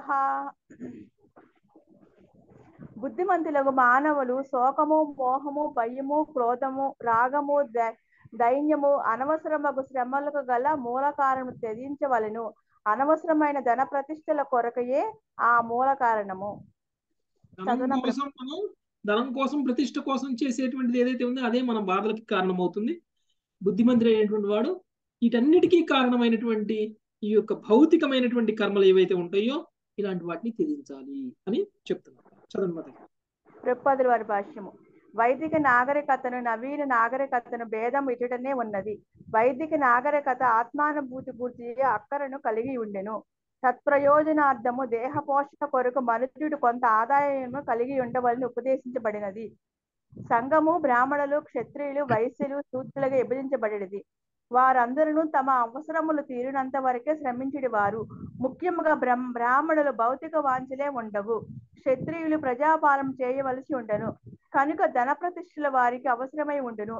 [SPEAKER 6] బుద్ధిమంతులకు మానవులు శోకము మోహము భయము క్రోధము రాగము ద- దైన్యము అనవసరమగు శ్రమలకు గల మూల కారణము త్యజించవలను అనవసరమైన ధన ప్రతిష్టల కొరకయే ఆ మూల కారణము
[SPEAKER 1] ధనం
[SPEAKER 6] చదువున ప్ర-
[SPEAKER 1] కోసం మనం ధనం కోసం ప్రతిష్ట కోసం చేసేటువంటిది ఏదైతే ఉందో అదే మన బాధలకి కారణమవుతుంది బుద్ధిమంతుడు అయినటువంటి వాడు వీటన్నిటికీ కారణమైనటువంటి ఈ యొక్క భౌతికమైనటువంటి కర్మలు ఏవైతే ఉంటాయో ఇలాంటి వాటిని త్యజించాలి అని చెప్తున్నారు చదవండి మాత
[SPEAKER 6] ప్రపదుల వారి భాష్యము వైదిక నాగరికతను నవీన నాగరికతను భేదం ఇటుటనే ఉన్నది వైదిక నాగరికత ఆత్మానుభూతి పూర్తి అక్కరను కలిగి ఉండెను తత్ప్రయోజనార్థము దేహ పోషణ కొరకు మనుషుడు కొంత ఆదాయము కలిగి ఉండవలని ఉపదేశించబడినది సంఘము బ్రాహ్మణులు క్షత్రియులు వైశ్యులు శూద్రులుగా విభజించబడినది వారందరూ తమ అవసరములు తీరినంత వరకే శ్రమించుడి వారు ముఖ్యముగా బ్రహ్మ బ్రాహ్మణులు భౌతిక వాంఛలే ఉండవు క్షత్రియులు ప్రజాపాలన చేయవలసి ఉండను కనుక ధన ప్రతిష్ఠల వారికి అవసరమై ఉండును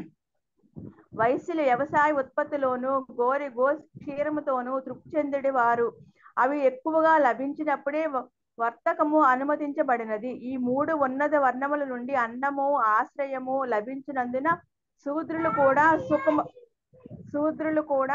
[SPEAKER 6] వైశ్యులు వ్యవసాయ ఉత్పత్తిలోను గోరి గో క్షీరముతోనూ తృప్తి చెందుడి వారు అవి ఎక్కువగా లభించినప్పుడే వ- వర్తకము అనుమతించబడినది ఈ మూడు ఉన్నత వర్ణముల నుండి అన్నము ఆశ్రయము లభించినందున శూద్రులు కూడా సుఖమ శూద్రులు కూడా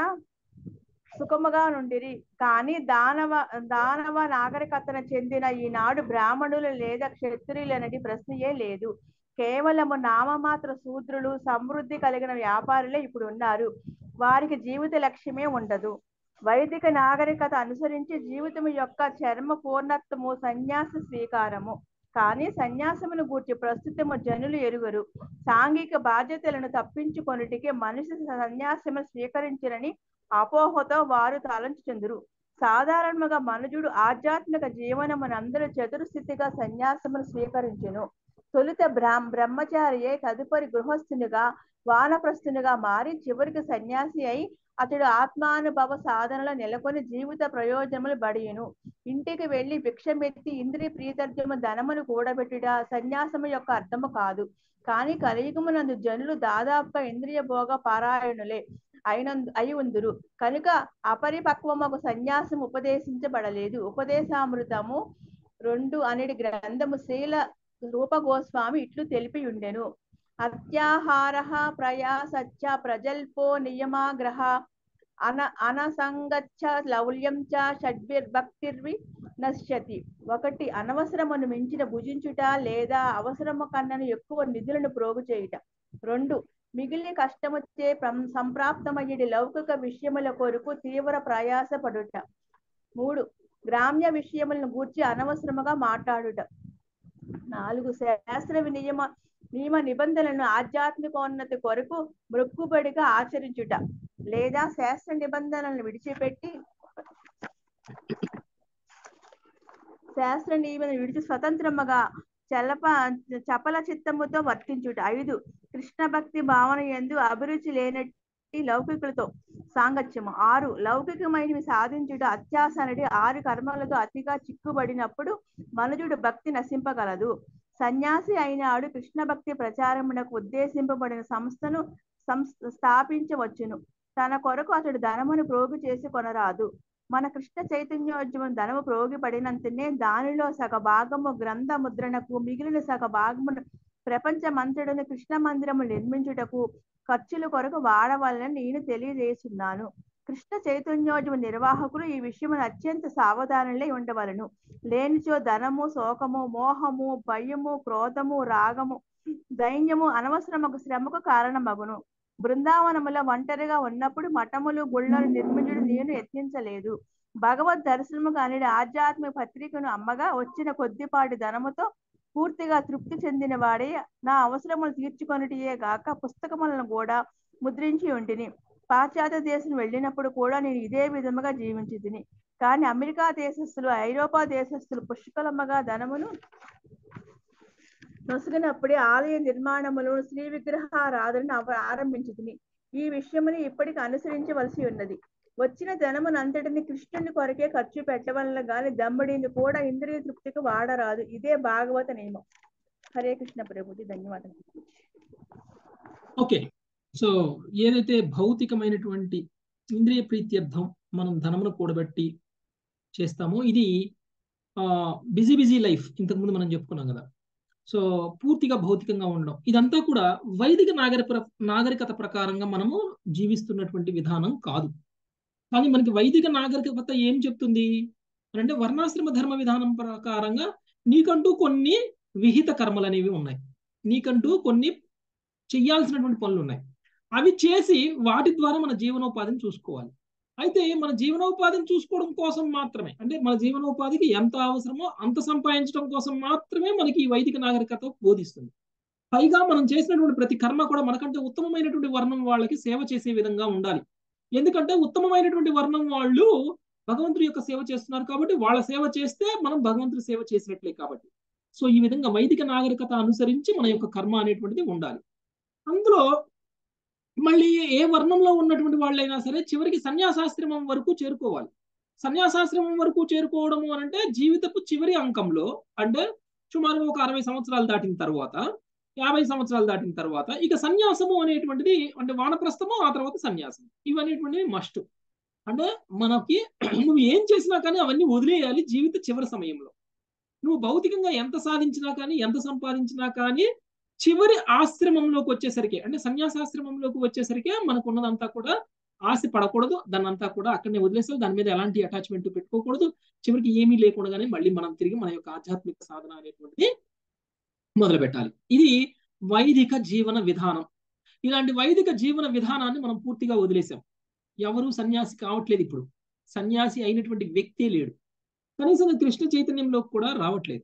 [SPEAKER 6] సుఖముగా నుండిరి కానీ దానవ దానవ నాగరికతను చెందిన ఈనాడు బ్రాహ్మణులు లేదా క్షత్రియులు అనేది ప్రశ్నయే లేదు కేవలము నామమాత్ర శూద్రులు సమృద్ధి కలిగిన వ్యాపారులే ఇప్పుడు ఉన్నారు వారికి జీవిత లక్ష్యమే ఉండదు వైదిక నాగరికత అనుసరించి జీవితం యొక్క చర్మ పూర్ణత్వము సన్యాస స్వీకారము కానీ సన్యాసమును గూర్చి ప్రస్తుతము జనులు ఎరుగరు సాంఘిక బాధ్యతలను తప్పించుకొనుటికి మనిషి సన్యాసము స్వీకరించరని అపోహతో వారు తలంచుచుందురు సాధారణంగా మనుజుడు ఆధ్యాత్మిక జీవనమునందరూ చతుర్స్థితిగా సన్యాసమును స్వీకరించును తొలుత బ్రాహ్మ బ్రహ్మచారియే తదుపరి గృహస్థునిగా వానప్రస్థునిగా మారి చివరికి సన్యాసి అయి అతడు ఆత్మానుభవ సాధనలో నెలకొని జీవిత ప్రయోజనములు బడియును ఇంటికి వెళ్లి భిక్షమెత్తి ఇంద్రియ ప్రీతర్జము ధనమును కూడబెట్టుట సన్యాసము యొక్క అర్థము కాదు కానీ కలియుగమునందు జనులు దాదాపుగా ఇంద్రియ భోగ పారాయణులే అయినందు అయి ఉందురు కనుక అపరిపక్వమకు సన్యాసం ఉపదేశించబడలేదు ఉపదేశామృతము రెండు అనేది గ్రంథము శీల రూప గోస్వామి ఇట్లు తెలిపి ఉండెను అత్యాహార ప్రయాసచ్చ ప్రజల్పో నియమాగ్రహ అన అనసంగచ్చ లౌల్యం చ షడ్భిర్భక్తిర్వి నశ్యతి ఒకటి అనవసరమును మించిన భుజించుట లేదా అవసరము కన్నను ఎక్కువ నిధులను ప్రోగు చేయుట రెండు మిగిలిన కష్టమొచ్చే ప్రం- సంప్రాప్తమయ్యేటి లౌకిక విషయముల కొరకు తీవ్ర ప్రయాస పడుట మూడు గ్రామ్య విషయములను గూర్చి అనవసరముగా మాట్లాడుట నాలుగు శాస్త్ర నియమ నియమ నిబంధనలను ఆధ్యాత్మికోన్నతి కొరకు మృక్కుబడిగా ఆచరించుట లేదా శాస్త్ర నిబంధనలను విడిచిపెట్టి శాస్త్ర నియమను విడిచి స్వతంత్రముగా చలప చపల చిత్తముతో వర్తించుట ఐదు కృష్ణ భక్తి భావన ఎందు అభిరుచి లేనట్టి లౌకికులతో సాంగత్యము ఆరు లౌకికమైనవి సాధించుట అత్యాస అనేది ఆరు కర్మలతో అతిగా చిక్కుబడినప్పుడు మనుజుడు భక్తి నశింపగలదు సన్యాసి అయినాడు కృష్ణ భక్తి ప్రచారమునకు ఉద్దేశింపబడిన సంస్థను సంస్థ స్థాపించవచ్చును తన కొరకు అతడు ధనమును ప్రోగు చేసి కొనరాదు మన కృష్ణ చైతన్యోద్యమం ధనము ప్రోగిపడినంతనే దానిలో సగ భాగము గ్రంథ ముద్రణకు మిగిలిన సగ భాగమును ప్రపంచమంతటిని కృష్ణ మందిరము నిర్మించుటకు ఖర్చుల కొరకు వాడవాలని నేను తెలియజేస్తున్నాను కృష్ణ చైతన్యోద్యమ నిర్వాహకులు ఈ విషయమును అత్యంత సావధానులై ఉండవలను లేనిచో ధనము శోకము మోహము భయము క్రోధము రాగము దైన్యము అనవసరమకు శ్రమకు కారణమగును బృందావనములో ఒంటరిగా ఉన్నప్పుడు మఠములు గుళ్ళను నిర్మించడం నేను యత్నించలేదు భగవద్ దర్శనము కాని ఆధ్యాత్మిక పత్రికను అమ్మగా వచ్చిన కొద్దిపాటి ధనముతో పూర్తిగా తృప్తి చెందిన వాడే నా అవసరములు తీర్చుకొనిటియే గాక పుస్తకములను కూడా ముద్రించి ఉంటిని పాశ్చాత్య దేశం వెళ్ళినప్పుడు కూడా నేను ఇదే విధముగా జీవించి తిని కానీ అమెరికా దేశస్థులు ఐరోపా దేశస్థులు పుష్కలమ్మగా ధనమును నొసగినప్పుడే ఆలయ నిర్మాణములను శ్రీ విగ్రహారాధనను అవ- ఆరంభించుతుంది ఈ విషయముని ఇప్పటికి అనుసరించవలసి ఉన్నది వచ్చిన ధనమును అంతటిని కృష్ణుని కొరకే ఖర్చు పెట్టవలన గాని దమ్ముడిని కూడా ఇంద్రియ తృప్తికి వాడరాదు ఇదే భాగవత నియమం హరే కృష్ణ ప్రభుజీ ధన్యవాదాలు
[SPEAKER 1] ఓకే సో ఏదైతే భౌతికమైనటువంటి ఇంద్రియ ప్రీత్యర్థం మనం ధనమును కూడబెట్టి చేస్తామో ఇది బిజీ బిజీ లైఫ్ ఇంతకుముందు మనం చెప్పుకున్నాం కదా సో పూర్తిగా భౌతికంగా ఉండడం ఇదంతా కూడా వైదిక నాగరి నాగరికత ప్రకారంగా మనము జీవిస్తున్నటువంటి విధానం కాదు కానీ మనకి వైదిక నాగరికత ఏం చెప్తుంది అంటే వర్ణాశ్రమ ధర్మ విధానం ప్రకారంగా నీకంటూ కొన్ని విహిత కర్మలు అనేవి ఉన్నాయి నీకంటూ కొన్ని చెయ్యాల్సినటువంటి పనులు ఉన్నాయి అవి చేసి వాటి ద్వారా మన జీవనోపాధిని చూసుకోవాలి అయితే మన జీవనోపాధిని చూసుకోవడం కోసం మాత్రమే అంటే మన జీవనోపాధికి ఎంత అవసరమో అంత సంపాదించడం కోసం మాత్రమే మనకి ఈ వైదిక నాగరికత బోధిస్తుంది పైగా మనం చేసినటువంటి ప్రతి కర్మ కూడా మనకంటే ఉత్తమమైనటువంటి వర్ణం వాళ్ళకి సేవ చేసే విధంగా ఉండాలి ఎందుకంటే ఉత్తమమైనటువంటి వర్ణం వాళ్ళు భగవంతుడి యొక్క సేవ చేస్తున్నారు కాబట్టి వాళ్ళ సేవ చేస్తే మనం భగవంతుడి సేవ చేసినట్లే కాబట్టి సో ఈ విధంగా వైదిక నాగరికత అనుసరించి మన యొక్క కర్మ అనేటువంటిది ఉండాలి అందులో మళ్ళీ ఏ వర్ణంలో ఉన్నటువంటి వాళ్ళైనా సరే చివరికి సన్యాసాశ్రమం వరకు చేరుకోవాలి సన్యాసాశ్రమం వరకు చేరుకోవడము అని అంటే జీవితపు చివరి అంకంలో అంటే సుమారుగా ఒక అరవై సంవత్సరాలు దాటిన తర్వాత యాభై సంవత్సరాలు దాటిన తర్వాత ఇక సన్యాసము అనేటువంటిది అంటే వానప్రస్థము ఆ తర్వాత సన్యాసం ఇవనేటువంటివి మస్ట్ అంటే మనకి నువ్వు ఏం చేసినా కానీ అవన్నీ వదిలేయాలి జీవిత చివరి సమయంలో నువ్వు భౌతికంగా ఎంత సాధించినా కానీ ఎంత సంపాదించినా కానీ చివరి ఆశ్రమంలోకి వచ్చేసరికి అంటే సన్యాసాశ్రమంలోకి వచ్చేసరికి మనకు ఉన్నదంతా కూడా ఆశ పడకూడదు దాన్ని అంతా కూడా అక్కడనే వదిలేసాలి దాని మీద ఎలాంటి అటాచ్మెంట్ పెట్టుకోకూడదు చివరికి ఏమీ లేకుండానే మళ్ళీ మనం తిరిగి మన యొక్క ఆధ్యాత్మిక సాధన అనేటువంటిది మొదలు పెట్టాలి ఇది వైదిక జీవన విధానం ఇలాంటి వైదిక జీవన విధానాన్ని మనం పూర్తిగా వదిలేసాం ఎవరు సన్యాసి కావట్లేదు ఇప్పుడు సన్యాసి అయినటువంటి వ్యక్తే లేడు కనీసం కృష్ణ చైతన్యంలో కూడా రావట్లేదు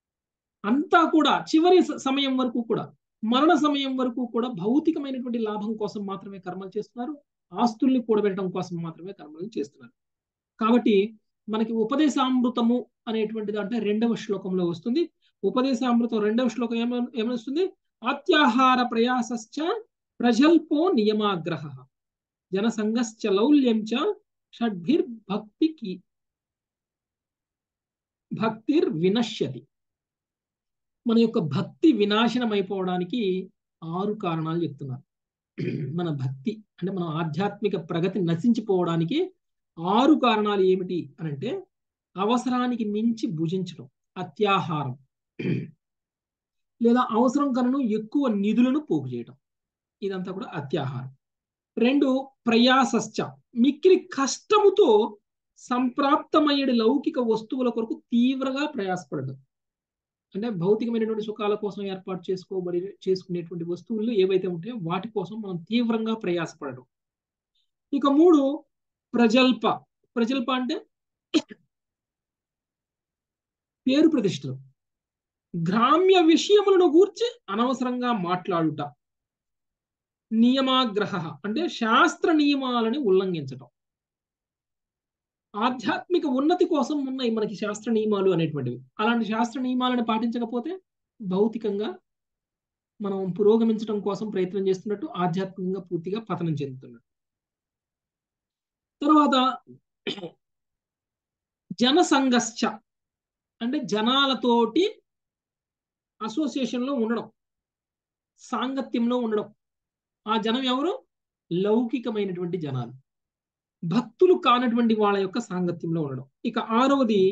[SPEAKER 1] అంతా కూడా చివరి సమయం వరకు కూడా మరణ సమయం వరకు కూడా భౌతికమైనటువంటి లాభం కోసం మాత్రమే కర్మలు చేస్తున్నారు ఆస్తుల్ని కూడబెట్టడం కోసం మాత్రమే కర్మలు చేస్తున్నారు కాబట్టి మనకి ఉపదేశామృతము అనేటువంటిది అంటే రెండవ శ్లోకంలో వస్తుంది ఉపదేశామృతం రెండవ శ్లోకం ఏమ ఏమొస్తుంది అత్యాహార ప్రయాసశ్చ ప్రజల్పో నియమాగ్రహ జనసంగశ్చ లౌల్యం చ షడ్భిర్భక్తికి భక్తిర్ వినశ్యతి మన యొక్క భక్తి వినాశనం అయిపోవడానికి ఆరు కారణాలు చెప్తున్నారు మన భక్తి అంటే మన ఆధ్యాత్మిక ప్రగతి నశించిపోవడానికి ఆరు కారణాలు ఏమిటి అని అంటే అవసరానికి మించి భుజించడం అత్యాహారం లేదా అవసరం కనను ఎక్కువ నిధులను పోగు చేయడం ఇదంతా కూడా అత్యాహారం రెండు ప్రయాసశ్చ మిక్కిలి కష్టముతో సంప్రాప్తమయ్యే లౌకిక వస్తువుల కొరకు తీవ్రంగా ప్రయాసపడడం అంటే భౌతికమైనటువంటి సుఖాల కోసం ఏర్పాటు చేసుకోబడి చేసుకునేటువంటి వస్తువులు ఏవైతే ఉంటాయో వాటి కోసం మనం తీవ్రంగా ప్రయాసపడడం ఇక మూడు ప్రజల్ప ప్రజల్ప అంటే పేరు ప్రతిష్టలు గ్రామ్య విషయములను గూర్చి అనవసరంగా మాట్లాడుట నియమాగ్రహ అంటే శాస్త్ర నియమాలని ఉల్లంఘించటం ఆధ్యాత్మిక ఉన్నతి కోసం ఉన్నాయి మనకి శాస్త్ర నియమాలు అనేటువంటివి అలాంటి శాస్త్ర నియమాలను పాటించకపోతే భౌతికంగా మనం పురోగమించడం కోసం ప్రయత్నం చేస్తున్నట్టు ఆధ్యాత్మికంగా పూర్తిగా పతనం చెందుతున్నట్టు తర్వాత జనసంగశ్చ అంటే జనాలతోటి అసోసియేషన్లో ఉండడం సాంగత్యంలో ఉండడం ఆ జనం ఎవరు లౌకికమైనటువంటి జనాలు భక్తులు కానటువంటి వాళ్ళ యొక్క సాంగత్యంలో ఉండడం ఇక ఆరవది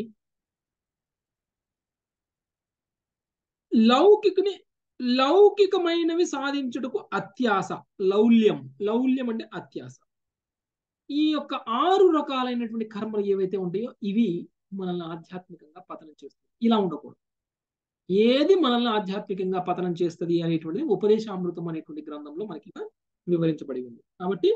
[SPEAKER 1] లౌకికని లౌకికమైనవి సాధించుటకు అత్యాస లౌల్యం లౌల్యం అంటే అత్యాస ఈ యొక్క ఆరు రకాలైనటువంటి కర్మలు ఏవైతే ఉంటాయో ఇవి మనల్ని ఆధ్యాత్మికంగా పతనం చేస్తుంది ఇలా ఉండకూడదు ఏది మనల్ని ఆధ్యాత్మికంగా పతనం చేస్తుంది అనేటువంటిది ఉపదేశామృతం అనేటువంటి గ్రంథంలో మనకి వివరించబడి ఉంది కాబట్టి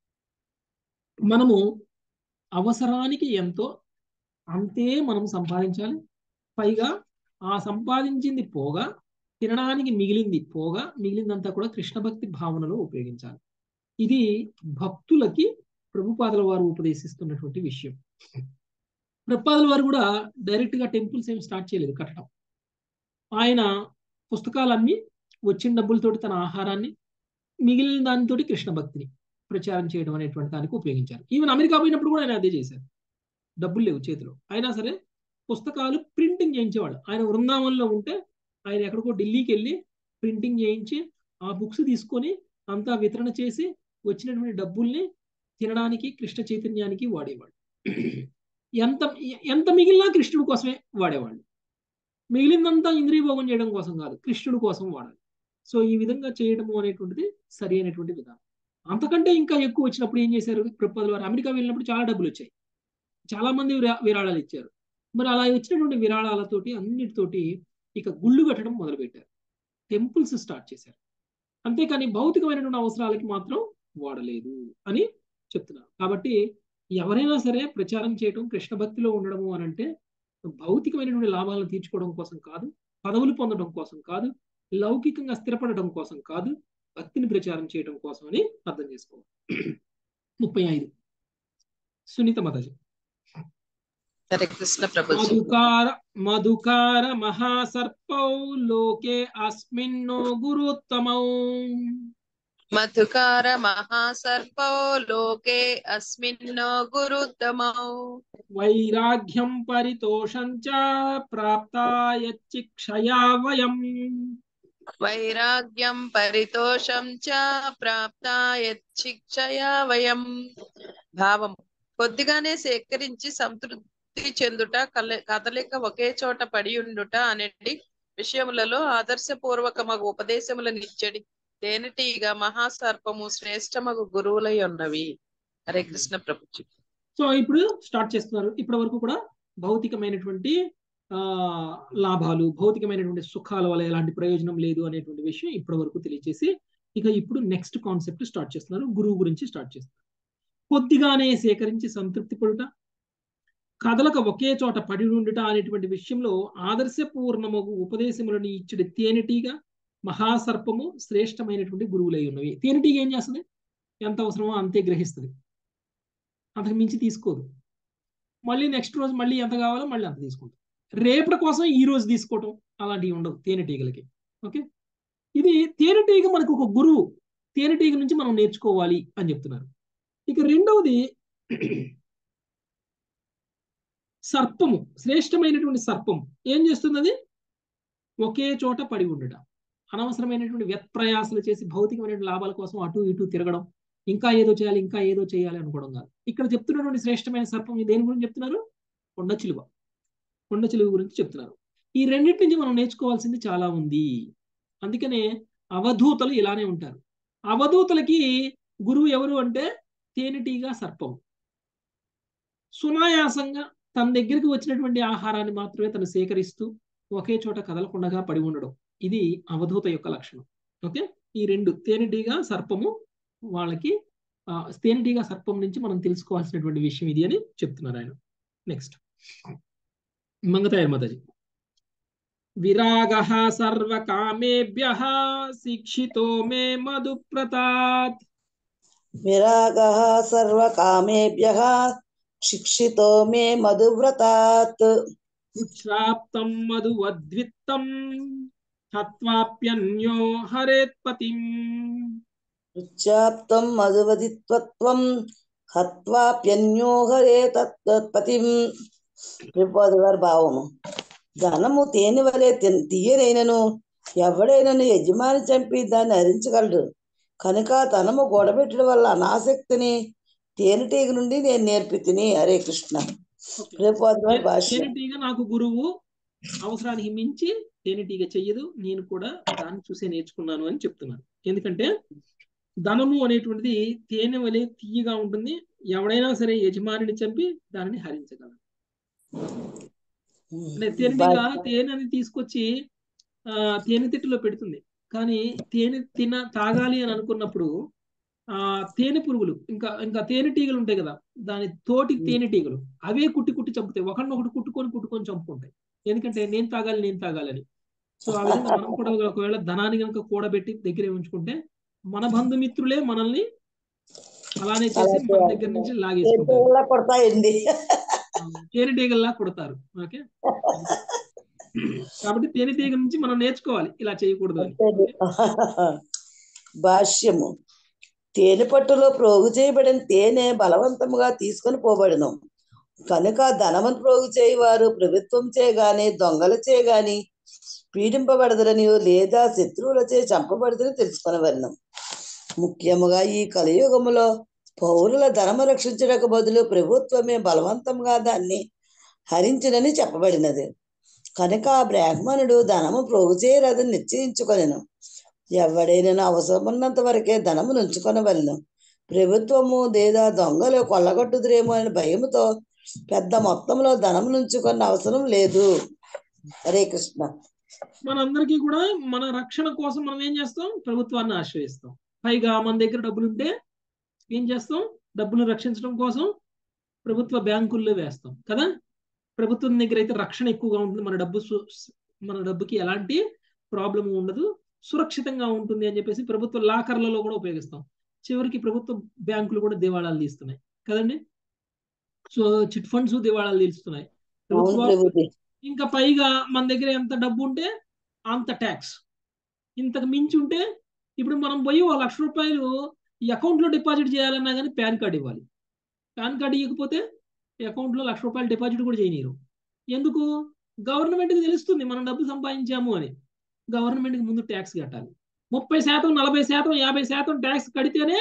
[SPEAKER 1] మనము అవసరానికి ఎంతో అంతే మనం సంపాదించాలి పైగా ఆ సంపాదించింది పోగా తినడానికి మిగిలింది పోగా మిగిలిందంతా కూడా కృష్ణ భక్తి భావనలో ఉపయోగించాలి ఇది భక్తులకి ప్రభుపాదుల వారు ఉపదేశిస్తున్నటువంటి విషయం ప్రభుపాదుల వారు కూడా డైరెక్ట్ గా టెంపుల్స్ ఏమి స్టార్ట్ చేయలేదు కట్టడం ఆయన పుస్తకాలన్నీ వచ్చిన డబ్బులతోటి తన ఆహారాన్ని మిగిలిన దానితోటి కృష్ణ భక్తిని ప్రచారం చేయడం అనేటువంటి దానికి ఉపయోగించారు ఈవెన్ అమెరికా పోయినప్పుడు కూడా ఆయన అదే చేశారు డబ్బులు లేవు చేతిలో అయినా సరే పుస్తకాలు ప్రింటింగ్ చేయించేవాడు ఆయన వృందావనంలో ఉంటే ఆయన ఎక్కడికో ఢిల్లీకి వెళ్ళి ప్రింటింగ్ చేయించి ఆ బుక్స్ తీసుకొని అంతా వితరణ చేసి వచ్చినటువంటి డబ్బుల్ని తినడానికి కృష్ణ చైతన్యానికి వాడేవాడు ఎంత ఎంత మిగిలినా కృష్ణుడి కోసమే వాడేవాళ్ళు మిగిలిందంతా ఇంద్రియ భోగం చేయడం కోసం కాదు కృష్ణుడి కోసం వాడాలి సో ఈ విధంగా చేయడము అనేటువంటిది సరి అయినటువంటి విధానం అంతకంటే ఇంకా ఎక్కువ వచ్చినప్పుడు ఏం చేశారు ప్రపోజల్ వారు అమెరికా వెళ్ళినప్పుడు చాలా డబ్బులు వచ్చాయి చాలా మంది విరాళాలు ఇచ్చారు మరి అలా వచ్చినటువంటి విరాళాలతోటి అన్నిటితోటి ఇక గుళ్ళు కట్టడం మొదలుపెట్టారు టెంపుల్స్ స్టార్ట్ చేశారు అంతేకాని భౌతికమైనటువంటి అవసరాలకి మాత్రం వాడలేదు అని చెప్తున్నారు కాబట్టి ఎవరైనా సరే ప్రచారం చేయడం కృష్ణ భక్తిలో ఉండడము అని అంటే భౌతికమైనటువంటి లాభాలను తీర్చుకోవడం కోసం కాదు పదవులు పొందడం కోసం కాదు లౌకికంగా స్థిరపడడం కోసం కాదు భక్తిని ప్రచారం చేయడం కోసం అని అర్థం చేసుకోవాలి ముప్పై ఐదు సునీత మతాజీ
[SPEAKER 2] హరే కృష్ణ ప్రభుజీ
[SPEAKER 1] మధుకార మధుకార మహాసర్పౌ లోకే అస్మిన్నో గురుత్తమౌ
[SPEAKER 2] మధుకార మహాసర్పో లోకే అస్మిన్నో గురుత్తమౌ
[SPEAKER 1] వైరాగ్యం పరితోషం చ ప్రాప్తాయచ్చిక్షయా వయం
[SPEAKER 2] వైరాగ్యం పరితోషం చ ప్రాప్తాయచ్చిక్షయా వయం భావం కొద్దిగానే సేకరించి సంతృప్తి చెందుట కల కదలిక ఒకే చోట పడి ఉండుట అనేది విషయములలో ఆదర్శపూర్వకమగు ఉపదేశములను ఇచ్చడి తేనెటీగా మహాసర్పము శ్రేష్టమగు గురువులై ఉన్నవి హరే కృష్ణ ప్రభుజీ
[SPEAKER 1] సో ఇప్పుడు స్టార్ట్ చేస్తున్నారు ఇప్పటి వరకు కూడా భౌతికమైనటువంటి ఆ లాభాలు భౌతికమైనటువంటి సుఖాల వల్ల ఎలాంటి ప్రయోజనం లేదు అనేటువంటి విషయం ఇప్పటి వరకు తెలియజేసి ఇక ఇప్పుడు నెక్స్ట్ కాన్సెప్ట్ స్టార్ట్ చేస్తున్నారు గురువు గురించి స్టార్ట్ చేస్తున్నారు కొద్దిగానే సేకరించి సంతృప్తి పడుట కథలకు ఒకే చోట పడి ఉండుట అనేటువంటి విషయంలో ఆదర్శపూర్ణమగు ఉపదేశములను ఇచ్చడి తేనెటీగా మహాసర్పము శ్రేష్టమైనటువంటి గురువులై ఉన్నవి తేనెటీగ ఏం చేస్తుంది ఎంత అవసరమో అంతే గ్రహిస్తుంది అంతకు మించి తీసుకోదు మళ్ళీ నెక్స్ట్ రోజు మళ్ళీ ఎంత కావాలో మళ్ళీ అంత తీసుకుంటాం రేపటి కోసం ఈ రోజు తీసుకోవటం అలాంటివి ఉండవు తేనెటీగలకి ఓకే ఇది తేనెటీగ మనకు ఒక గురువు తేనెటీగ నుంచి మనం నేర్చుకోవాలి అని చెప్తున్నారు ఇక రెండవది సర్పము శ్రేష్టమైనటువంటి సర్పము ఏం చేస్తుంది అది ఒకే చోట పడి ఉండట అనవసరమైనటువంటి వ్యత్ప్రయాసలు చేసి భౌతికమైన లాభాల కోసం అటు ఇటు తిరగడం ఇంకా ఏదో చేయాలి ఇంకా ఏదో చేయాలి అనుకోవడం కాదు ఇక్కడ చెప్తున్నటువంటి శ్రేష్టమైన సర్పం దేని గురించి చెప్తున్నారు కొండ చిలువ కొండ చిలువ గురించి చెప్తున్నారు ఈ రెండింటి నుంచి మనం నేర్చుకోవాల్సింది చాలా ఉంది అందుకనే అవధూతలు ఇలానే ఉంటారు అవధూతలకి గురువు ఎవరు అంటే తేనెటీగా సర్పం సునాయాసంగా తన దగ్గరికి వచ్చినటువంటి ఆహారాన్ని మాత్రమే తను సేకరిస్తూ ఒకే చోట కదలకుండా పడి ఉండడం ఇది అవధూత యొక్క లక్షణం ఓకే ఈ రెండు తేనెటీగా సర్పము వాళ్ళకి తేనెటీగా సర్పం నుంచి మనం తెలుసుకోవాల్సినటువంటి విషయం ఇది అని చెప్తున్నారు ఆయన నెక్స్ట్ మంగతాయర్ మాతాజీ విరాగ సర్వకామేభ్య శిక్షితో మే మధుప్రతాత్
[SPEAKER 7] విరాగ సర్వకామేభ్య శిక్షితో మే మధువ్రతాత్
[SPEAKER 1] శ్రాప్తం మధువద్విత్తం హత్వాప్యన్యో హరేత్పతిం
[SPEAKER 7] ఉచ్చాప్తం మధువదిత్వత్వం హత్వాప్యన్యో హరే తత్పతిం త్రిపాదు గారి భావము ధనము తేనె వలె తీయనైనను ఎవడైనను యజమాని చంపి దాన్ని హరించగలడు కనుక ధనము గొడబెట్టడం వల్ల అనాసక్తిని తేనెటీగ నుండి నేను నేర్పి తిని హరే కృష్ణ
[SPEAKER 1] ఓకే
[SPEAKER 7] ప్రభుపాదుల వారి భాష్యం
[SPEAKER 1] తేనెటీగ నాకు గురువు అవసరానికి మించి తేనెటీగ చెయ్యదు నేను కూడా దాన్ని చూసే నేర్చుకున్నాను అని చెప్తున్నాను ఎందుకంటే ధనము అనేటువంటిది తేనె వలె తీయగా ఉంటుంది ఎవడైనా సరే యజమానిని చంపి దానిని హరించగలరు అంటే తేనెటీగ తేనెని తీసుకొచ్చి ఆ తేనె తిట్టులో పెడుతుంది కానీ తేనె తిన తాగాలి అని అనుకున్నప్పుడు ఆ తేనె పురుగులు ఇంకా ఇంకా తేనెటీగలు ఉంటాయి కదా దాని తోటి తేనెటీగలు అవే కుట్టి కుట్టి చంపుతాయి ఒకరినొకటి కుట్టుకొని కుట్టుకొని చంపుకుంటాయి ఎందుకంటే నేను తాగాలి నేను తాగాలని సో ఆ విధంగా మనం కూడా ఒకవేళ ధనాన్ని కనుక కూడబెట్టి దగ్గరే ఉంచుకుంటే మన బంధుమిత్రులే మనల్ని అలానే చేసి మన దగ్గర నుంచి లాగేసుకుంటారు
[SPEAKER 7] తేనెటీగలా కొడతాయండి
[SPEAKER 1] తేనెటీగల్లా కొడతారు ఓకే కాబట్టి తేనెటీగ నుంచి మనం నేర్చుకోవాలి ఇలా చేయకూడదు అని
[SPEAKER 7] భాష్యము తేనె పట్టులో ప్రోగు చేయబడిన తేనె బలవంతముగా తీసుకొని పోబడను కనుక ధనవంత ప్రోగు చేయవారు ప్రభుత్వం చేయగాని దొంగల చేయగాని పీడింపబడదరని లేదా శత్రువులచే చంపబడదని తెలుసుకొనవలను ముఖ్యముగా ఈ కలియుగములో పౌరుల ధనము రక్షించడానికి బదులు ప్రభుత్వమే బలవంతంగా దాన్ని హరించినని చెప్పబడినది కనుక ఆ బ్రాహ్మణుడు ధనము ప్రోగు చేయరాదని నిశ్చయించుకొనెను ఎవడైనా అవసరమున్నంత వరకే ధనము నుంచుకొనవలను ప్రభుత్వము లేదా దొంగలు కొల్లగొట్టుదురేమో అనే భయముతో పెద్ద మొత్తంలో ధనం నుంచుకున్న అవసరం లేదు హరే కృష్ణ
[SPEAKER 1] మనందరికీ కూడా మన రక్షణ కోసం మనం ఏం చేస్తాం ప్రభుత్వాన్ని ఆశ్రయిస్తాం పైగా మన దగ్గర డబ్బులు ఉంటే ఏం చేస్తాం డబ్బులు రక్షించడం కోసం ప్రభుత్వ బ్యాంకుల్లో వేస్తాం కదా ప్రభుత్వం దగ్గర అయితే రక్షణ ఎక్కువగా ఉంటుంది మన డబ్బు సు- మన డబ్బుకి ఎలాంటి ప్రాబ్లం ఉండదు సురక్షితంగా ఉంటుంది అని చెప్పేసి ప్రభుత్వ లాకర్లలో కూడా ఉపయోగిస్తాం చివరికి ప్రభుత్వ బ్యాంకులు కూడా దివాళాలు తీస్తున్నాయి కదండి సో చిట్ ఫండ్స్ దివాళాలు తీస్తున్నాయి
[SPEAKER 7] అవును
[SPEAKER 1] ప్రభుత్వ
[SPEAKER 7] ప్రభుజీ
[SPEAKER 1] ఇంకా పైగా మన దగ్గర ఎంత డబ్బు ఉంటే అంత ట్యాక్స్ ఇంతకు మించి ఉంటే ఇప్పుడు మనం పోయి ఒక లక్ష రూపాయలు ఈ అకౌంట్లో డిపాజిట్ చేయాలన్నా కానీ పాన్ కార్డ్ ఇవ్వాలి పాన్ కార్డ్ ఇవ్వకపోతే అకౌంట్లో లక్ష రూపాయలు డిపాజిట్ కూడా చేయనీరు ఎందుకు గవర్నమెంట్కి తెలుస్తుంది మనం డబ్బు సంపాదించాము అని గవర్నమెంట్కి ముందు ట్యాక్స్ కట్టాలి ముప్పై శాతం నలభై శాతం యాభై శాతం ట్యాక్స్ కడితేనే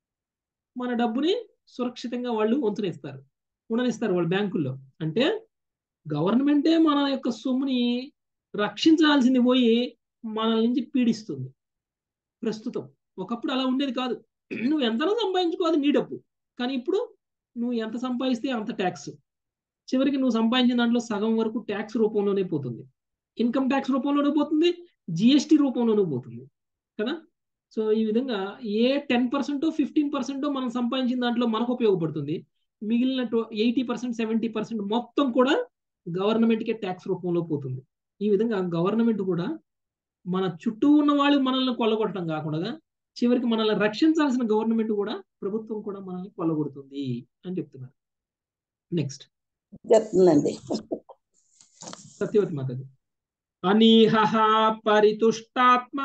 [SPEAKER 1] మన డబ్బుని సురక్షితంగా వాళ్ళు ఉంచనిస్తారు ఉండనిస్తారు వాళ్ళు బ్యాంకుల్లో అంటే గవర్నమెంటే మన యొక్క సొమ్ముని రక్షించాల్సింది పోయి మనల్ నుంచి పీడిస్తుంది ప్రస్తుతం ఒకప్పుడు అలా ఉండేది కాదు నువ్వు ఎంతనో సంపాదించుకోవాలి నీ డబ్బు కానీ ఇప్పుడు నువ్వు ఎంత సంపాదిస్తే అంత ట్యాక్స్ చివరికి నువ్వు సంపాదించిన దాంట్లో సగం వరకు ట్యాక్స్ రూపంలోనే పోతుంది ఇన్కమ్ ట్యాక్స్ రూపంలోనే పోతుంది జిఎస్టి రూపంలోనే పోతుంది కదా సో ఈ విధంగా ఏ టెన్ పర్సెంటో ఫిఫ్టీన్ పర్సెంటో మనం సంపాదించిన దాంట్లో మనకు ఉపయోగపడుతుంది మిగిలిన ఎయిటీ పర్సెంట్ సెవెంటీ పర్సెంట్ మొత్తం కూడా గవర్నమెంట్కే ట్యాక్స్ రూపంలో పోతుంది ఈ విధంగా గవర్నమెంట్ కూడా మన చుట్టూ ఉన్న వాళ్ళు మనల్ని కొల్లగొట్టడం కాకుండా చివరికి మనల్ని రక్షించాల్సిన గవర్నమెంట్ కూడా ప్రభుత్వం కూడా మనల్ని కొల్లగొడుతుంది అని చెప్తున్నారు నెక్స్ట్
[SPEAKER 7] చెప్తుందండి
[SPEAKER 1] సత్యవతి మాతది అనీహ పరితుష్టాత్మా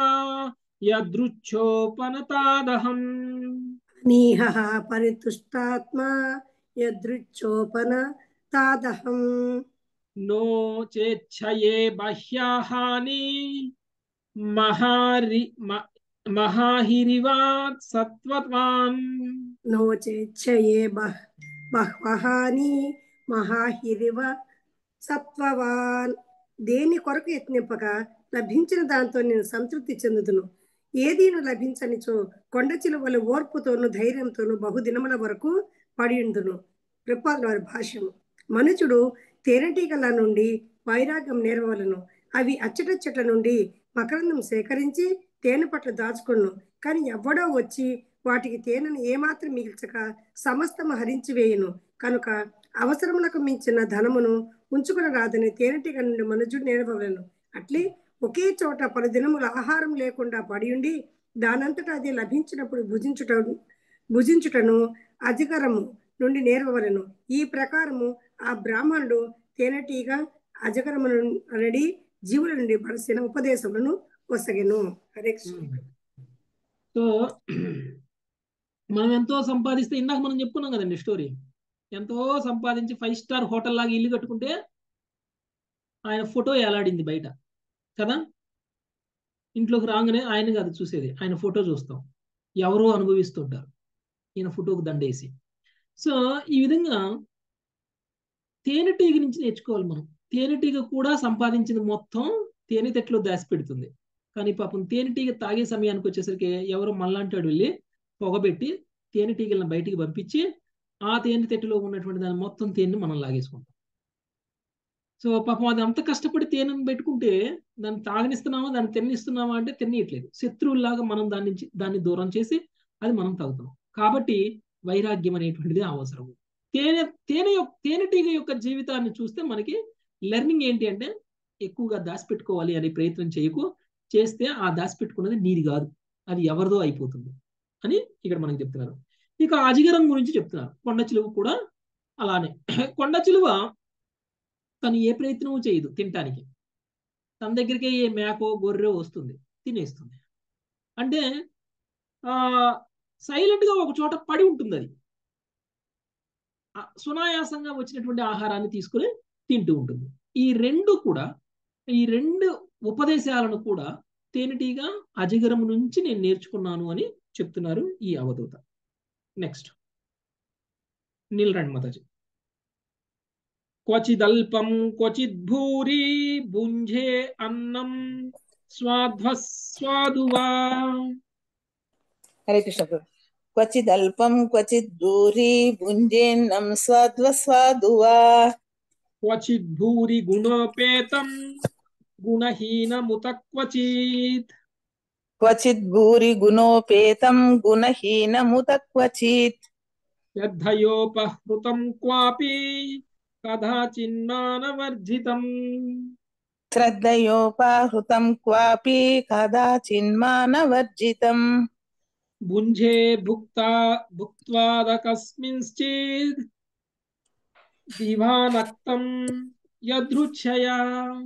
[SPEAKER 1] యదృచ్ఛోపనతాదహం
[SPEAKER 3] నీహ పరితుష్టాత్మా యదృచ్ఛోపన తాదహం
[SPEAKER 1] నో చేచ్ఛయే బాహ్యాహాని మహారి మ- మహాహిరివాత్ సత్వత్వాన్
[SPEAKER 3] నో చేచ్చయే బహ్ బహ్వహాని మహాహిరివ సత్వవాన్ దేని కొరకు యత్నింపక లభించిన దాంతో నేను సంతృప్తి చెందుదును ఏదీను లభించనిచో కొండ చిలువల ఓర్పుతోను ధైర్యంతోను బహుదినముల వరకు పడియుందును కృపాల వారి భాష్యం మనుషుడు తేనెటీగల నుండి వైరాగ్యం నేర్వవలను అవి అచ్చటచ్చట నుండి మకరందం సేకరించి తేనె పట్ల దాచుకొను కానీ ఎవ్వడో వచ్చి వాటికి తేనెను ఏమాత్రం మిగిల్చక సమస్తము హరించి వేయును కనుక అవసరములకు మించిన ధనమును ఉంచుకుని రాదని తేనెటీగ నుండి మనుజుడు నేర్వవలను అట్లే ఒకే చోట పలు దినములు ఆహారం లేకుండా పడియుండి దానంతటా అది లభించినప్పుడు భుజించుట భుజించుటను అజగరము నుండి నేర్వవలను ఈ ప్రకారము ఆ బ్రాహ్మణుడు తేనెటీగ అజగరము నుండి జీవుల నుండి బలసిన ఉపదేశములను వసగెను హరే కృష్ణ
[SPEAKER 1] సో మనం ఎంతో సంపాదిస్తే ఇందాక మనం చెప్పుకున్నాం కదండి స్టోరీ ఎంతో సంపాదించి ఫైవ్ స్టార్ హోటల్ లాగా ఇల్లు కట్టుకుంటే ఆయన ఫోటో ఎలాడింది బయట కదా ఇంట్లోకి రాగానే ఆయన కాదు చూసేది ఆయన ఫోటో చూస్తాం ఎవరో అనుభవిస్తుంటారు ఈయన ఫోటోకి దండేసి సో ఈ విధంగా తేనెటీగ నుంచి నేర్చుకోవాలి మనం తేనెటీగ కూడా సంపాదించిన మొత్తం తేనెతెట్లో దాచిపెడుతుంది కానీ పాపం తేనెటీగ తాగే సమయానికి వచ్చేసరికి ఎవరో మళ్ళాంటాడు వెళ్ళి పొగబెట్టి తేనెటీగలను బయటికి పంపించి ఆ తేనెతెట్టులో ఉన్నటువంటి దాని మొత్తం తేనెని మనం లాగేసుకుంటాం సో పాపం అది అంత కష్టపడి తేనెను పెట్టుకుంటే దాన్ని తాగనిస్తున్నామా దాన్ని తిన్నిస్తున్నామా అంటే తిన్నయట్లేదు శత్రువుల్లాగా మనం దాని నుంచి దాన్ని దూరం చేసి అది మనం తాగుతున్నాం కాబట్టి వైరాగ్యం అనేటువంటిది అవసరం తేనె తేనె యొక్క తేనెటీగ యొక్క జీవితాన్ని చూస్తే మనకి లెర్నింగ్ ఏంటి అంటే ఎక్కువగా దాచిపెట్టుకోవాలి అనే ప్రయత్నం చేయకు చేస్తే ఆ దాచిపెట్టుకున్నది నీది కాదు అది ఎవరిదో అయిపోతుంది అని ఇక్కడ మనకి చెప్తున్నారు ఇక అజిగరం గురించి చెప్తున్నారు కొండ చిలువ కూడా అలానే కొండ చిలువ తను ఏ ప్రయత్నము చేయదు తినటానికి తన దగ్గరికి ఏ మేకో గొర్రె వస్తుంది తినేస్తుంది అంటే ఆ సైలెంట్ గా ఒక చోట పడి ఉంటుంది అది సునాయాసంగా వచ్చినటువంటి ఆహారాన్ని తీసుకుని తింటూ ఉంటుంది ఈ రెండు కూడా ఈ రెండు ఉపదేశాలను కూడా తేనెటీగా అజగరం నుంచి నేను నేర్చుకున్నాను అని చెప్తున్నారు ఈ అవధూత నెక్స్ట్ నీలరండి మాతాజీ క్వచిదల్పం క్వచిద్భూరి భుంజే అన్నం స్వాధ్వస్వాదువా
[SPEAKER 4] హరే కృష్ణ ప్రభు క్వచిదల్పం క్వచిద్ దూరి భుంజేన్నం స్వాద్వస్వాదువా
[SPEAKER 1] క్వచిద్భూరి గుణోపేతం గుణహీనముత క్వచిత్
[SPEAKER 4] క్వచిద్ భూరి గుణోపేతం గుణహీనముత క్వచిత్
[SPEAKER 1] శ్రద్ధయోపహృతం క్వాపి కదాచిన్మానవర్జితం
[SPEAKER 4] శ్రద్ధయోపాహృతం క్వాపి కదాచిన్మానవర్జితం
[SPEAKER 1] భుంజే భుక్తా భుక్త్వాదకస్మింశ్చిద్ దివానక్తం యదృచ్ఛయా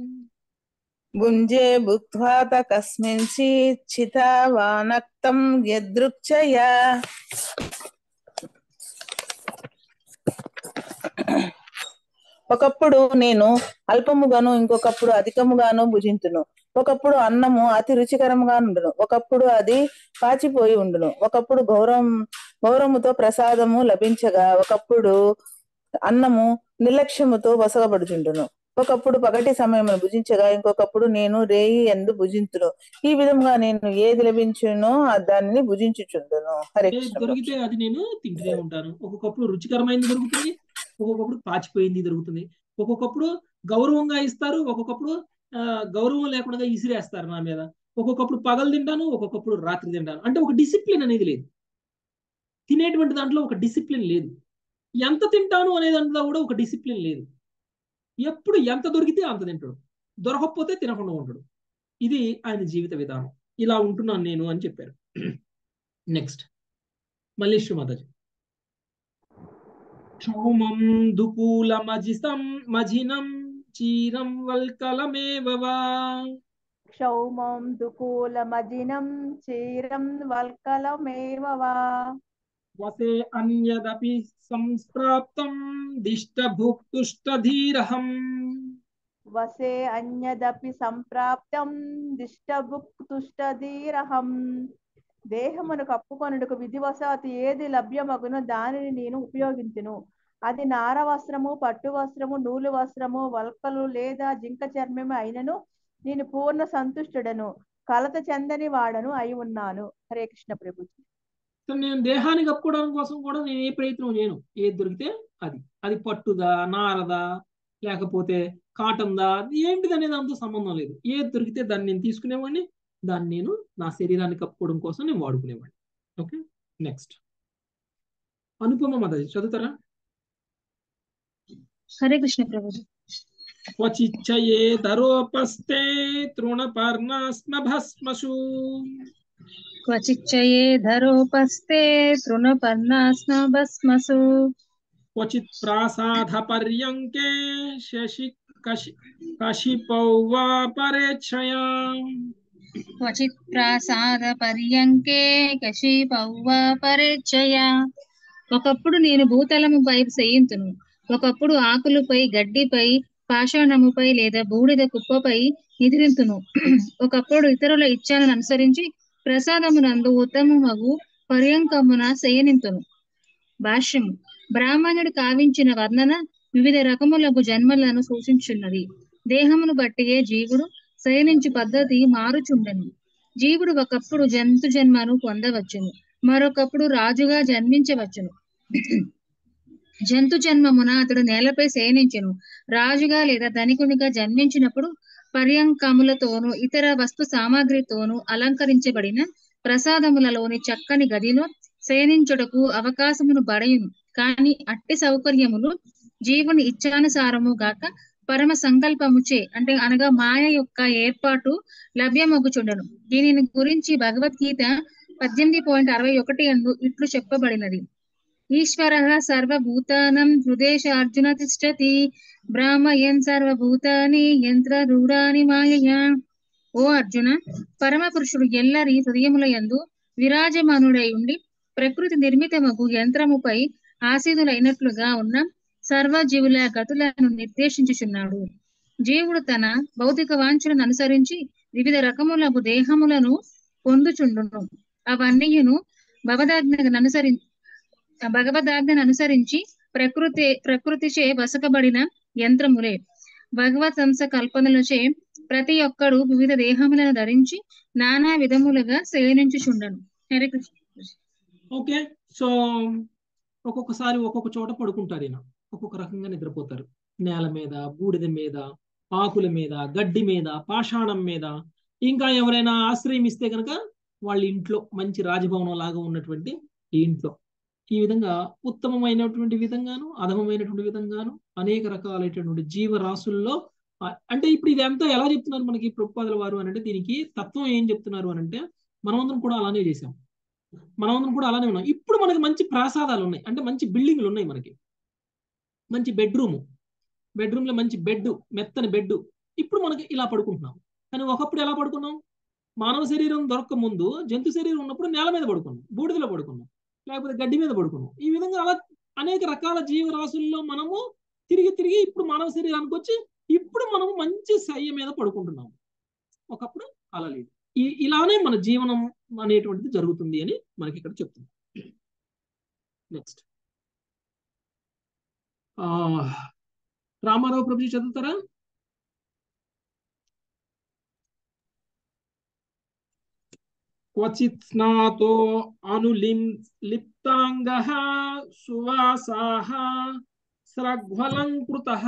[SPEAKER 4] భుంజే భుక్త్వాత కస్మించిత్ చితావానక్తం యదృచ్ఛయా ఒకప్పుడు నేను అల్పముగాను ఇంకొకప్పుడు అధికముగాను భుజింతును ఒకప్పుడు అన్నము అతి రుచికరముగా ఉండును ఒకప్పుడు అది పాచిపోయి ఉండును ఒకప్పుడు గౌరవం గౌరవముతో ప్రసాదము లభించగా ఒకప్పుడు అన్నము నిర్లక్ష్యముతో వసగబడుచుండును ఒకప్పుడు పగటి సమయమును భుజించగా ఇంకొకప్పుడు నేను రేయి ఎందు భుజింతును ఈ విధంగా నేను ఏది లభించునో ఆ దానిని భుజించుచుండును హరే
[SPEAKER 1] ఏది
[SPEAKER 4] కృష్ణ
[SPEAKER 1] దొరికితే అది నేను తింటూనే ఉంటాను ఒక్కొక్కప్పుడు రుచికరమైనది దొరుకుతుంది ఒక్కొక్కప్పుడు పాచిపోయింది దొరుకుతుంది ఒక్కొక్కప్పుడు గౌరవంగా ఇస్తారు ఒక్కొక్కప్పుడు ఆ, గౌరవం లేకుండా ఇసిరేస్తారు నా మీద ఒక్కొక్కప్పుడు పగలు తింటాను ఒక్కొక్కప్పుడు రాత్రి తింటాను అంటే ఒక డిసిప్లిన్ అనేది లేదు తినేటువంటి దాంట్లో ఒక డిసిప్లిన్ లేదు ఎంత తింటాను అనే దాంట్లో కూడా ఒక డిసిప్లిన్ లేదు ఎప్పుడు ఎంత దొరికితే అంత తింటాడు దొరకకపోతే తినకుండా ఉంటాడు ఇది ఆయన జీవిత విధానం ఇలా ఉంటున్నాను నేను అని చెప్పారు నెక్స్ట్ మల్లేశ్వరి మాతాజీ క్షౌమం దుకూలమజిసం మజినం చీరం వల్కలమేవ వా
[SPEAKER 6] క్షౌమం దుకూలమజినం చీరం వల్కలమేవ వా
[SPEAKER 1] వసే అన్యదపి సంప్రాప్తం దిష్టభుక్తుష్టధీరహం
[SPEAKER 6] వసే అన్యదపి సంప్రాప్తం దిష్టభుక్తుష్టధీరహం దేహమును కప్పుకొనుటకు విధివశాత్ ఏది లభ్యమగునో దానిని నేను ఉపయోగించును అది నార వస్త్రము పట్టు వస్త్రము నూలు వస్త్రము వల్కలు లేదా జింక చర్మము అయినను నేను పూర్ణ సంతుష్టుడను కలత చెందని వాడను అయి ఉన్నాను హరే కృష్ణ ప్రభు
[SPEAKER 1] సో నేను దేహాన్ని కప్పుకోవడం కోసం కూడా నేను ఏ ప్రయత్నం చేయను ఏది దొరికితే అది అది పట్టుదా నారదా లేకపోతే కాటన్దా ఏంటిది అనేది అంత సంబంధం లేదు ఏది దొరికితే దాన్ని నేను తీసుకునేవాడిని దాన్ని నేను నా శరీరాన్ని కప్పుకోవడం కోసం నేను వాడుకునేవాడిని ఓకే నెక్స్ట్ అనుపమ మదది చదువుతారా
[SPEAKER 8] హరే కృష్ణ ప్రభుజీ
[SPEAKER 1] క్వచిచ్చయే ధరోపస్తే తృణపర్ణాస్మ భస్మషు
[SPEAKER 8] క్వచిచ్చయే ధరోపస్తే తృణపర్ణాస్న భస్మసు
[SPEAKER 1] క్వచిత్ ప్రాసాద పర్యంకే శశి కశి కశిపౌ వా పరేచ్ఛయా
[SPEAKER 8] క్వచిత్ ప్రాసాద పర్యంకే కశీపవ్వ పరేచ్చయ ఒకప్పుడు నేను భూతలముపై శయింతును ఒకప్పుడు ఆకులపై గడ్డిపై పాషాణముపై లేదా బూడిద కుప్పపై నిద్రింతును ఒకప్పుడు ఇతరుల ఇచ్ఛలను అనుసరించి ప్రసాదమునందు ఉత్తమమగు పర్యంకమున శయనింతును భాష్యము బ్రాహ్మణుడు కావించిన వర్ణన వివిధ రకములకు జన్మలను సూచించున్నది దేహమును బట్టియే జీవుడు శయనించు పద్ధతి మారుచుండెను జీవుడు ఒకప్పుడు జంతు జన్మను పొందవచ్చును మరొకప్పుడు రాజుగా జన్మించవచ్చును జంతు జన్మమున అతడు నేలపై శయనించెను రాజుగా లేదా ధనికునిగా జన్మించినప్పుడు పర్యంకములతోనూ ఇతర వస్తు సామాగ్రితోనూ అలంకరించబడిన ప్రసాదములలోని చక్కని గదిలో శయనించుటకు అవకాశమును బడయును కాని అట్టి సౌకర్యములు జీవుని ఇచ్చానుసారము గాక పరమ సంకల్పముచే అంటే అనగా మాయ యొక్క ఏర్పాటు లభ్యమగుచుండను దీనిని గురించి భగవద్గీత పద్దెనిమిది పాయింట్ అరవై ఒకటి అందు ఇట్లు చెప్పబడినది ఈశ్వర సర్వభూతానం హృదేశ అర్జున తిష్టతి బ్రాహ్మయన్ సర్వభూతాని యంత్ర రూఢాని మాయయా ఓ అర్జున పరమ పురుషుడు ఎల్లరి హృదయముల యందు విరాజమానుడై ఉండి ప్రకృతి నిర్మితమగు యంత్రముపై ఆసీనులైనట్లుగా ఉన్న సర్వజీవుల గతులను నిర్దేశించుచున్నాడు జీవుడు తన భౌతిక వాంఛలను అనుసరించి వివిధ రకములకు దేహములను పొందుచుండును అవన్నీయును భవదాజ్ఞను అనుసరి భగవదాజ్ఞను అనుసరించి ప్రకృతి ప్రకృతిచే వసకబడిన యంత్రములే భగవత్ అంశ కల్పనలచే ప్రతి ఒక్కడు వివిధ దేహములను ధరించి నానా విధములుగా శయనించుచుండను హరే కృష్ణ
[SPEAKER 1] ఓకే సో ఒక్కొక్కసారి ఒక్కొక్క చోట పడుకుంటారు ఈయన ఒక్కొక్క రకంగా నిద్రపోతారు నేల మీద బూడిద మీద ఆకుల మీద గడ్డి మీద పాషాణం మీద ఇంకా ఎవరైనా ఆశ్రయం ఇస్తే కనుక వాళ్ళ ఇంట్లో మంచి రాజభవనం లాగా ఉన్నటువంటి ఈ ఇంట్లో ఈ విధంగా ఉత్తమమైనటువంటి విధంగాను అధమమైనటువంటి విధంగాను అనేక రకాలైనటువంటి జీవరాశుల్లో ఆ, అంటే ఇప్పుడు ఇదంతా ఎలా చెప్తున్నారు మనకి ప్రభుపాదుల వారు అని అంటే దీనికి తత్వం ఏం చెప్తున్నారు అని అంటే మనమందరం కూడా అలానే చేసాం మనమందరం కూడా అలానే ఉన్నాం ఇప్పుడు మనకి మంచి ప్రాసాదాలు ఉన్నాయి అంటే మంచి బిల్డింగ్లు ఉన్నాయి మనకి మంచి బెడ్రూమ్ బెడ్రూమ్ లో మంచి బెడ్ మెత్తని బెడ్ ఇప్పుడు మనకి ఇలా పడుకుంటున్నాం కానీ ఒకప్పుడు ఎలా పడుకున్నాం మానవ శరీరం దొరక్క ముందు జంతు శరీరం ఉన్నప్పుడు నేల మీద పడుకున్నాం బూడిదలో పడుకున్నాం లేకపోతే గడ్డి మీద పడుకున్నాం ఈ విధంగా అలా అనేక రకాల జీవరాశుల్లో మనము తిరిగి తిరిగి ఇప్పుడు మానవ శరీరానికి వచ్చి ఇప్పుడు మనము మంచి శయ్య మీద పడుకుంటున్నాం ఒకప్పుడు అలా లేదు ఈ- ఇలానే మన జీవనం అనేటువంటిది జరుగుతుంది అని మనకి ఇక్కడ చెప్తుంది నెక్స్ట్ రామారావు ప్రభుజీ చదువుతారా క్వచిత్ స్నాతో అనులిం లిప్తాంగ సువాసాః స్రగ్వలంకృతః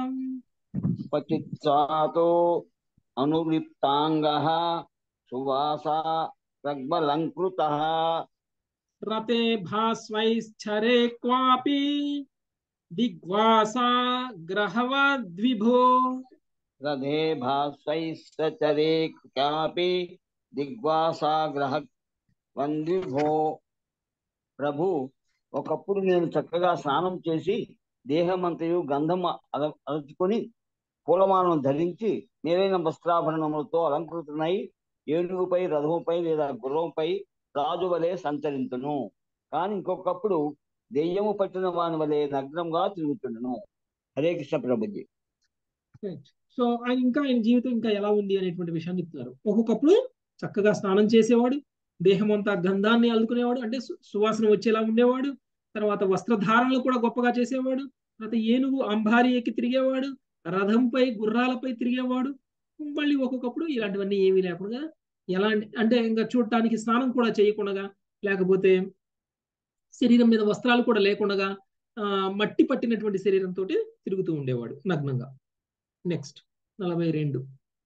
[SPEAKER 9] క్వచిత్సాతో అనులిప్తాంగః సువాసా రగ్మలంకృతః
[SPEAKER 1] రతే భాస్వైశ్చరే క్వాపి దిగ్వాసా గ్రహవద్విభో
[SPEAKER 9] రథే భాస్వైశ్చరే క్యాపి దిగ్వాసాగ్రహ వందిభో ప్రభు ఒకప్పుడు నేను చక్కగా స్నానం చేసి దేహమంతయు గంధం అల- అలచుకొని పూలమాలను ధరించి మేలైన వస్త్రాభరణములతో అలంకృతున్నాయి ఏనుగుపై రథముపై లేదా గుర్రంపై రాజు వలె సంచరించును కానీ ఇంకొకప్పుడు దెయ్యము పట్టిన వాని వలె నగ్నంగా తిరుగుతుండను హరే కృష్ణ ప్రభుజీ
[SPEAKER 1] సో ఆయన ఇంకా ఆయన జీవితం ఇంకా ఎలా ఉంది అనేటువంటి విషయాన్ని చెప్తున్నారు ఒక్కొక్కప్పుడు చక్కగా స్నానం చేసేవాడు దేహం అంతా గంధాన్ని అల్లుకునేవాడు అంటే సు- సువాసన వచ్చేలా ఉండేవాడు తర్వాత వస్త్రధారణలు కూడా గొప్పగా చేసేవాడు తర్వాత ఏనుగు అంబారి ఎక్కి తిరిగేవాడు రథంపై గుర్రాలపై తిరిగేవాడు మళ్ళీ ఒక్కొక్కప్పుడు ఇలాంటివన్నీ ఏమీ లేకుండా ఎలాంటి అంటే ఇంకా చూడటానికి స్నానం కూడా చేయకుండా లేకపోతే శరీరం మీద వస్త్రాలు కూడా లేకుండా ఆ, మట్టి పట్టినటువంటి శరీరంతో తిరుగుతూ ఉండేవాడు నగ్నంగా నెక్స్ట్ నలభై రెండు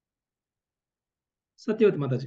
[SPEAKER 1] సత్యవతి మాతాజీ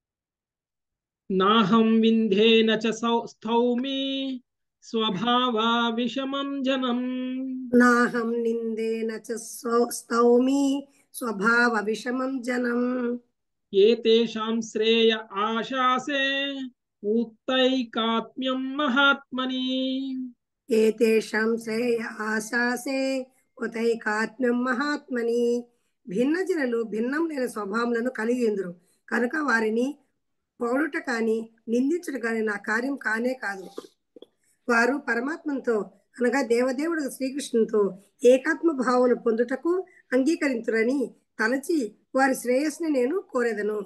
[SPEAKER 1] నాహం వింధేన చ సౌ- స్థౌమి స్వభావా విషమం జనం
[SPEAKER 3] నాహం నిందేన చ స్వ- స్తౌమి స్వభావ విషమం జనం
[SPEAKER 1] ఏతేషాం శ్రేయ ఆశాసే ఉత్తైకాత్మ్యం మహాత్మని
[SPEAKER 3] ఏతేషాం శ్రేయ ఆశాసే ఉతైకాత్మ్యం మహాత్మని భిన్న జనులు భిన్నం లేని స్వభావములను కలిగి ఉందరు కనుక వారిని పౌడుట కానీ నిందించుట కానీ నా కార్యం కానే కాదు వారు పరమాత్మతో అనగా దేవదేవుడు శ్రీకృష్ణునితో ఏకాత్మ భావన పొందుటకు అంగీకరించురని తలచి వారి శ్రేయస్సుని నేను కోరేదను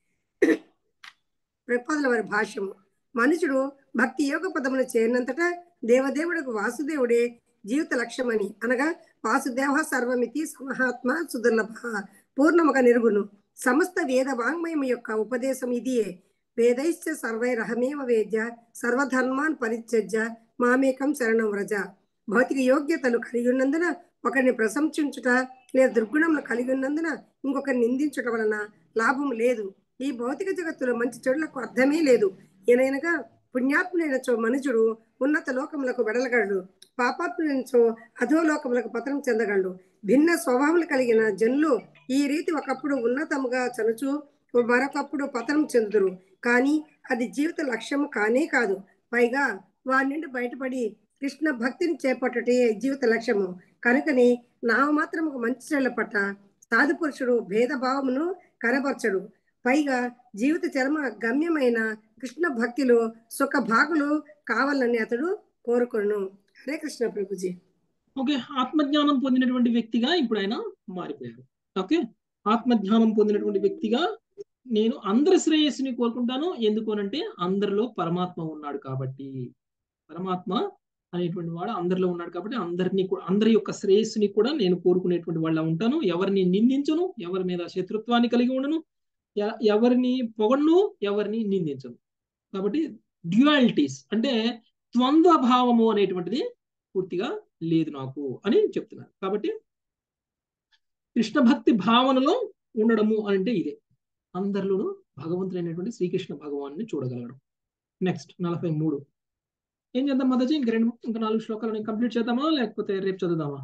[SPEAKER 3] ప్రపాదుల వారి భాష్యము మనుషుడు భక్తి యోగ పదమును చేరినంతటా దేవదేవుడికి వాసుదేవుడే జీవిత లక్ష్యమని అనగా వాసుదేవ సర్వమితి సమహాత్మ సుదుర్లభ పూర్ణముగా నిరుగును సమస్త వేద వాంగ్మయం యొక్క ఉపదేశం ఇదియే వేదైశ్చ సర్వైరహమేవ వేద్య సర్వధర్మాన్ పరిత్యజ్య మామేకం శరణం వ్రజ భౌతిక యోగ్యతలు కలిగి ఉన్నందున ఒకరిని ప్రశంసించుట లేదా దుర్గుణములు కలిగి ఉన్నందున ఇంకొకరిని నిందించుట వలన లాభం లేదు ఈ భౌతిక జగత్తులో మంచి చెడులకు అర్థమే లేదు ఏనైనగా పుణ్యాత్ములైనచో మనుషుడు ఉన్నత లోకములకు వెడలగలడు పాపాత్ములైనచో అధోలోకములకు పతనం చెందగలడు భిన్న స్వభావాలు కలిగిన జనులు ఈ రీతి ఒకప్పుడు ఉన్నతముగా చనుచు మరొకప్పుడు పతనం చెందుదురు కానీ అది జీవిత లక్ష్యము కానే కాదు పైగా వారి నుండి బయటపడి కృష్ణ భక్తిని చేపట్టటే జీవిత లక్ష్యము కనుకని నామమాత్రము మంచి చెడ్ల పట్ల సాధు పురుషుడు భేదభావమును కనబరచడు పైగా జీవిత చర్మ గమ్యమైన కృష్ణ భక్తిలో సుఖ భాగులు కావాలని అతడు కోరుకొను హరే కృష్ణ ప్రభుజీ
[SPEAKER 1] ఓకే ఆత్మజ్ఞానం పొందినటువంటి వ్యక్తిగా ఇప్పుడు ఆయన మారిపోయారు ఓకే ఆత్మజ్ఞానం పొందినటువంటి వ్యక్తిగా నేను అందరి శ్రేయస్సుని కోరుకుంటాను ఎందుకు అనంటే అందరిలో పరమాత్మ ఉన్నాడు కాబట్టి పరమాత్మ అనేటువంటి వాడు అందరిలో ఉన్నాడు కాబట్టి అందరినీ కూడా అందరి యొక్క శ్రేయస్సుని కూడా నేను కోరుకునేటువంటి వాళ్ళ ఉంటాను ఎవరిని నిందించను ఎవరి మీద శత్రుత్వాన్ని కలిగి ఉండను ఎ- ఎవరిని పొగడ్ను ఎవరిని నిందించను కాబట్టి డ్యువాలిటీస్ అంటే ద్వంద్వ భావము అనేటువంటిది పూర్తిగా లేదు నాకు అని చెప్తున్నారు కాబట్టి కృష్ణ భక్తి భావనలో ఉండడము అంటే ఇదే అందరిలోనూ భగవంతుడైనటువంటి శ్రీకృష్ణ భగవాన్ని చూడగలగడం నెక్స్ట్ నలభై మూడు ఏం చేద్దాం మదజీ ఇంక రెండు ఇంకా నాలుగు శ్లోకాలు కంప్లీట్ చేద్దామా లేకపోతే రేపు చదువుదామా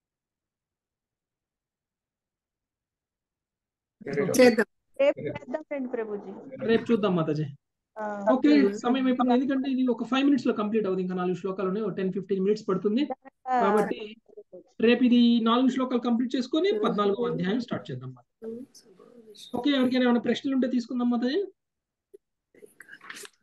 [SPEAKER 3] చేద్దాం
[SPEAKER 6] రేపు చేద్దాం రండి ప్రభుజీ
[SPEAKER 1] రేపు చూద్దాం మాతాజీ
[SPEAKER 6] ఆ,
[SPEAKER 1] ఓకే సమయం అయిపోయింది ఎందుకంటే ఇది ఒక ఫైవ్ మినిట్స్ లో కంప్లీట్ అవుతుంది ఇంకా నాలుగు శ్లోకాలు ఉన్నాయి ఒక టెన్ ఫిఫ్టీన్ మినిట్స్ పడుతుంది కాబట్టి రేపు ఇది నాలుగు శ్లోకాలు కంప్లీట్ చేసుకొని పద్నాలుగో అధ్యాయం స్టార్ట్ చేద్దాం ఓకే ఎవరికైనా ఏమైనా ప్రశ్నలు ఉంటే తీసుకుందాం మాతాజీ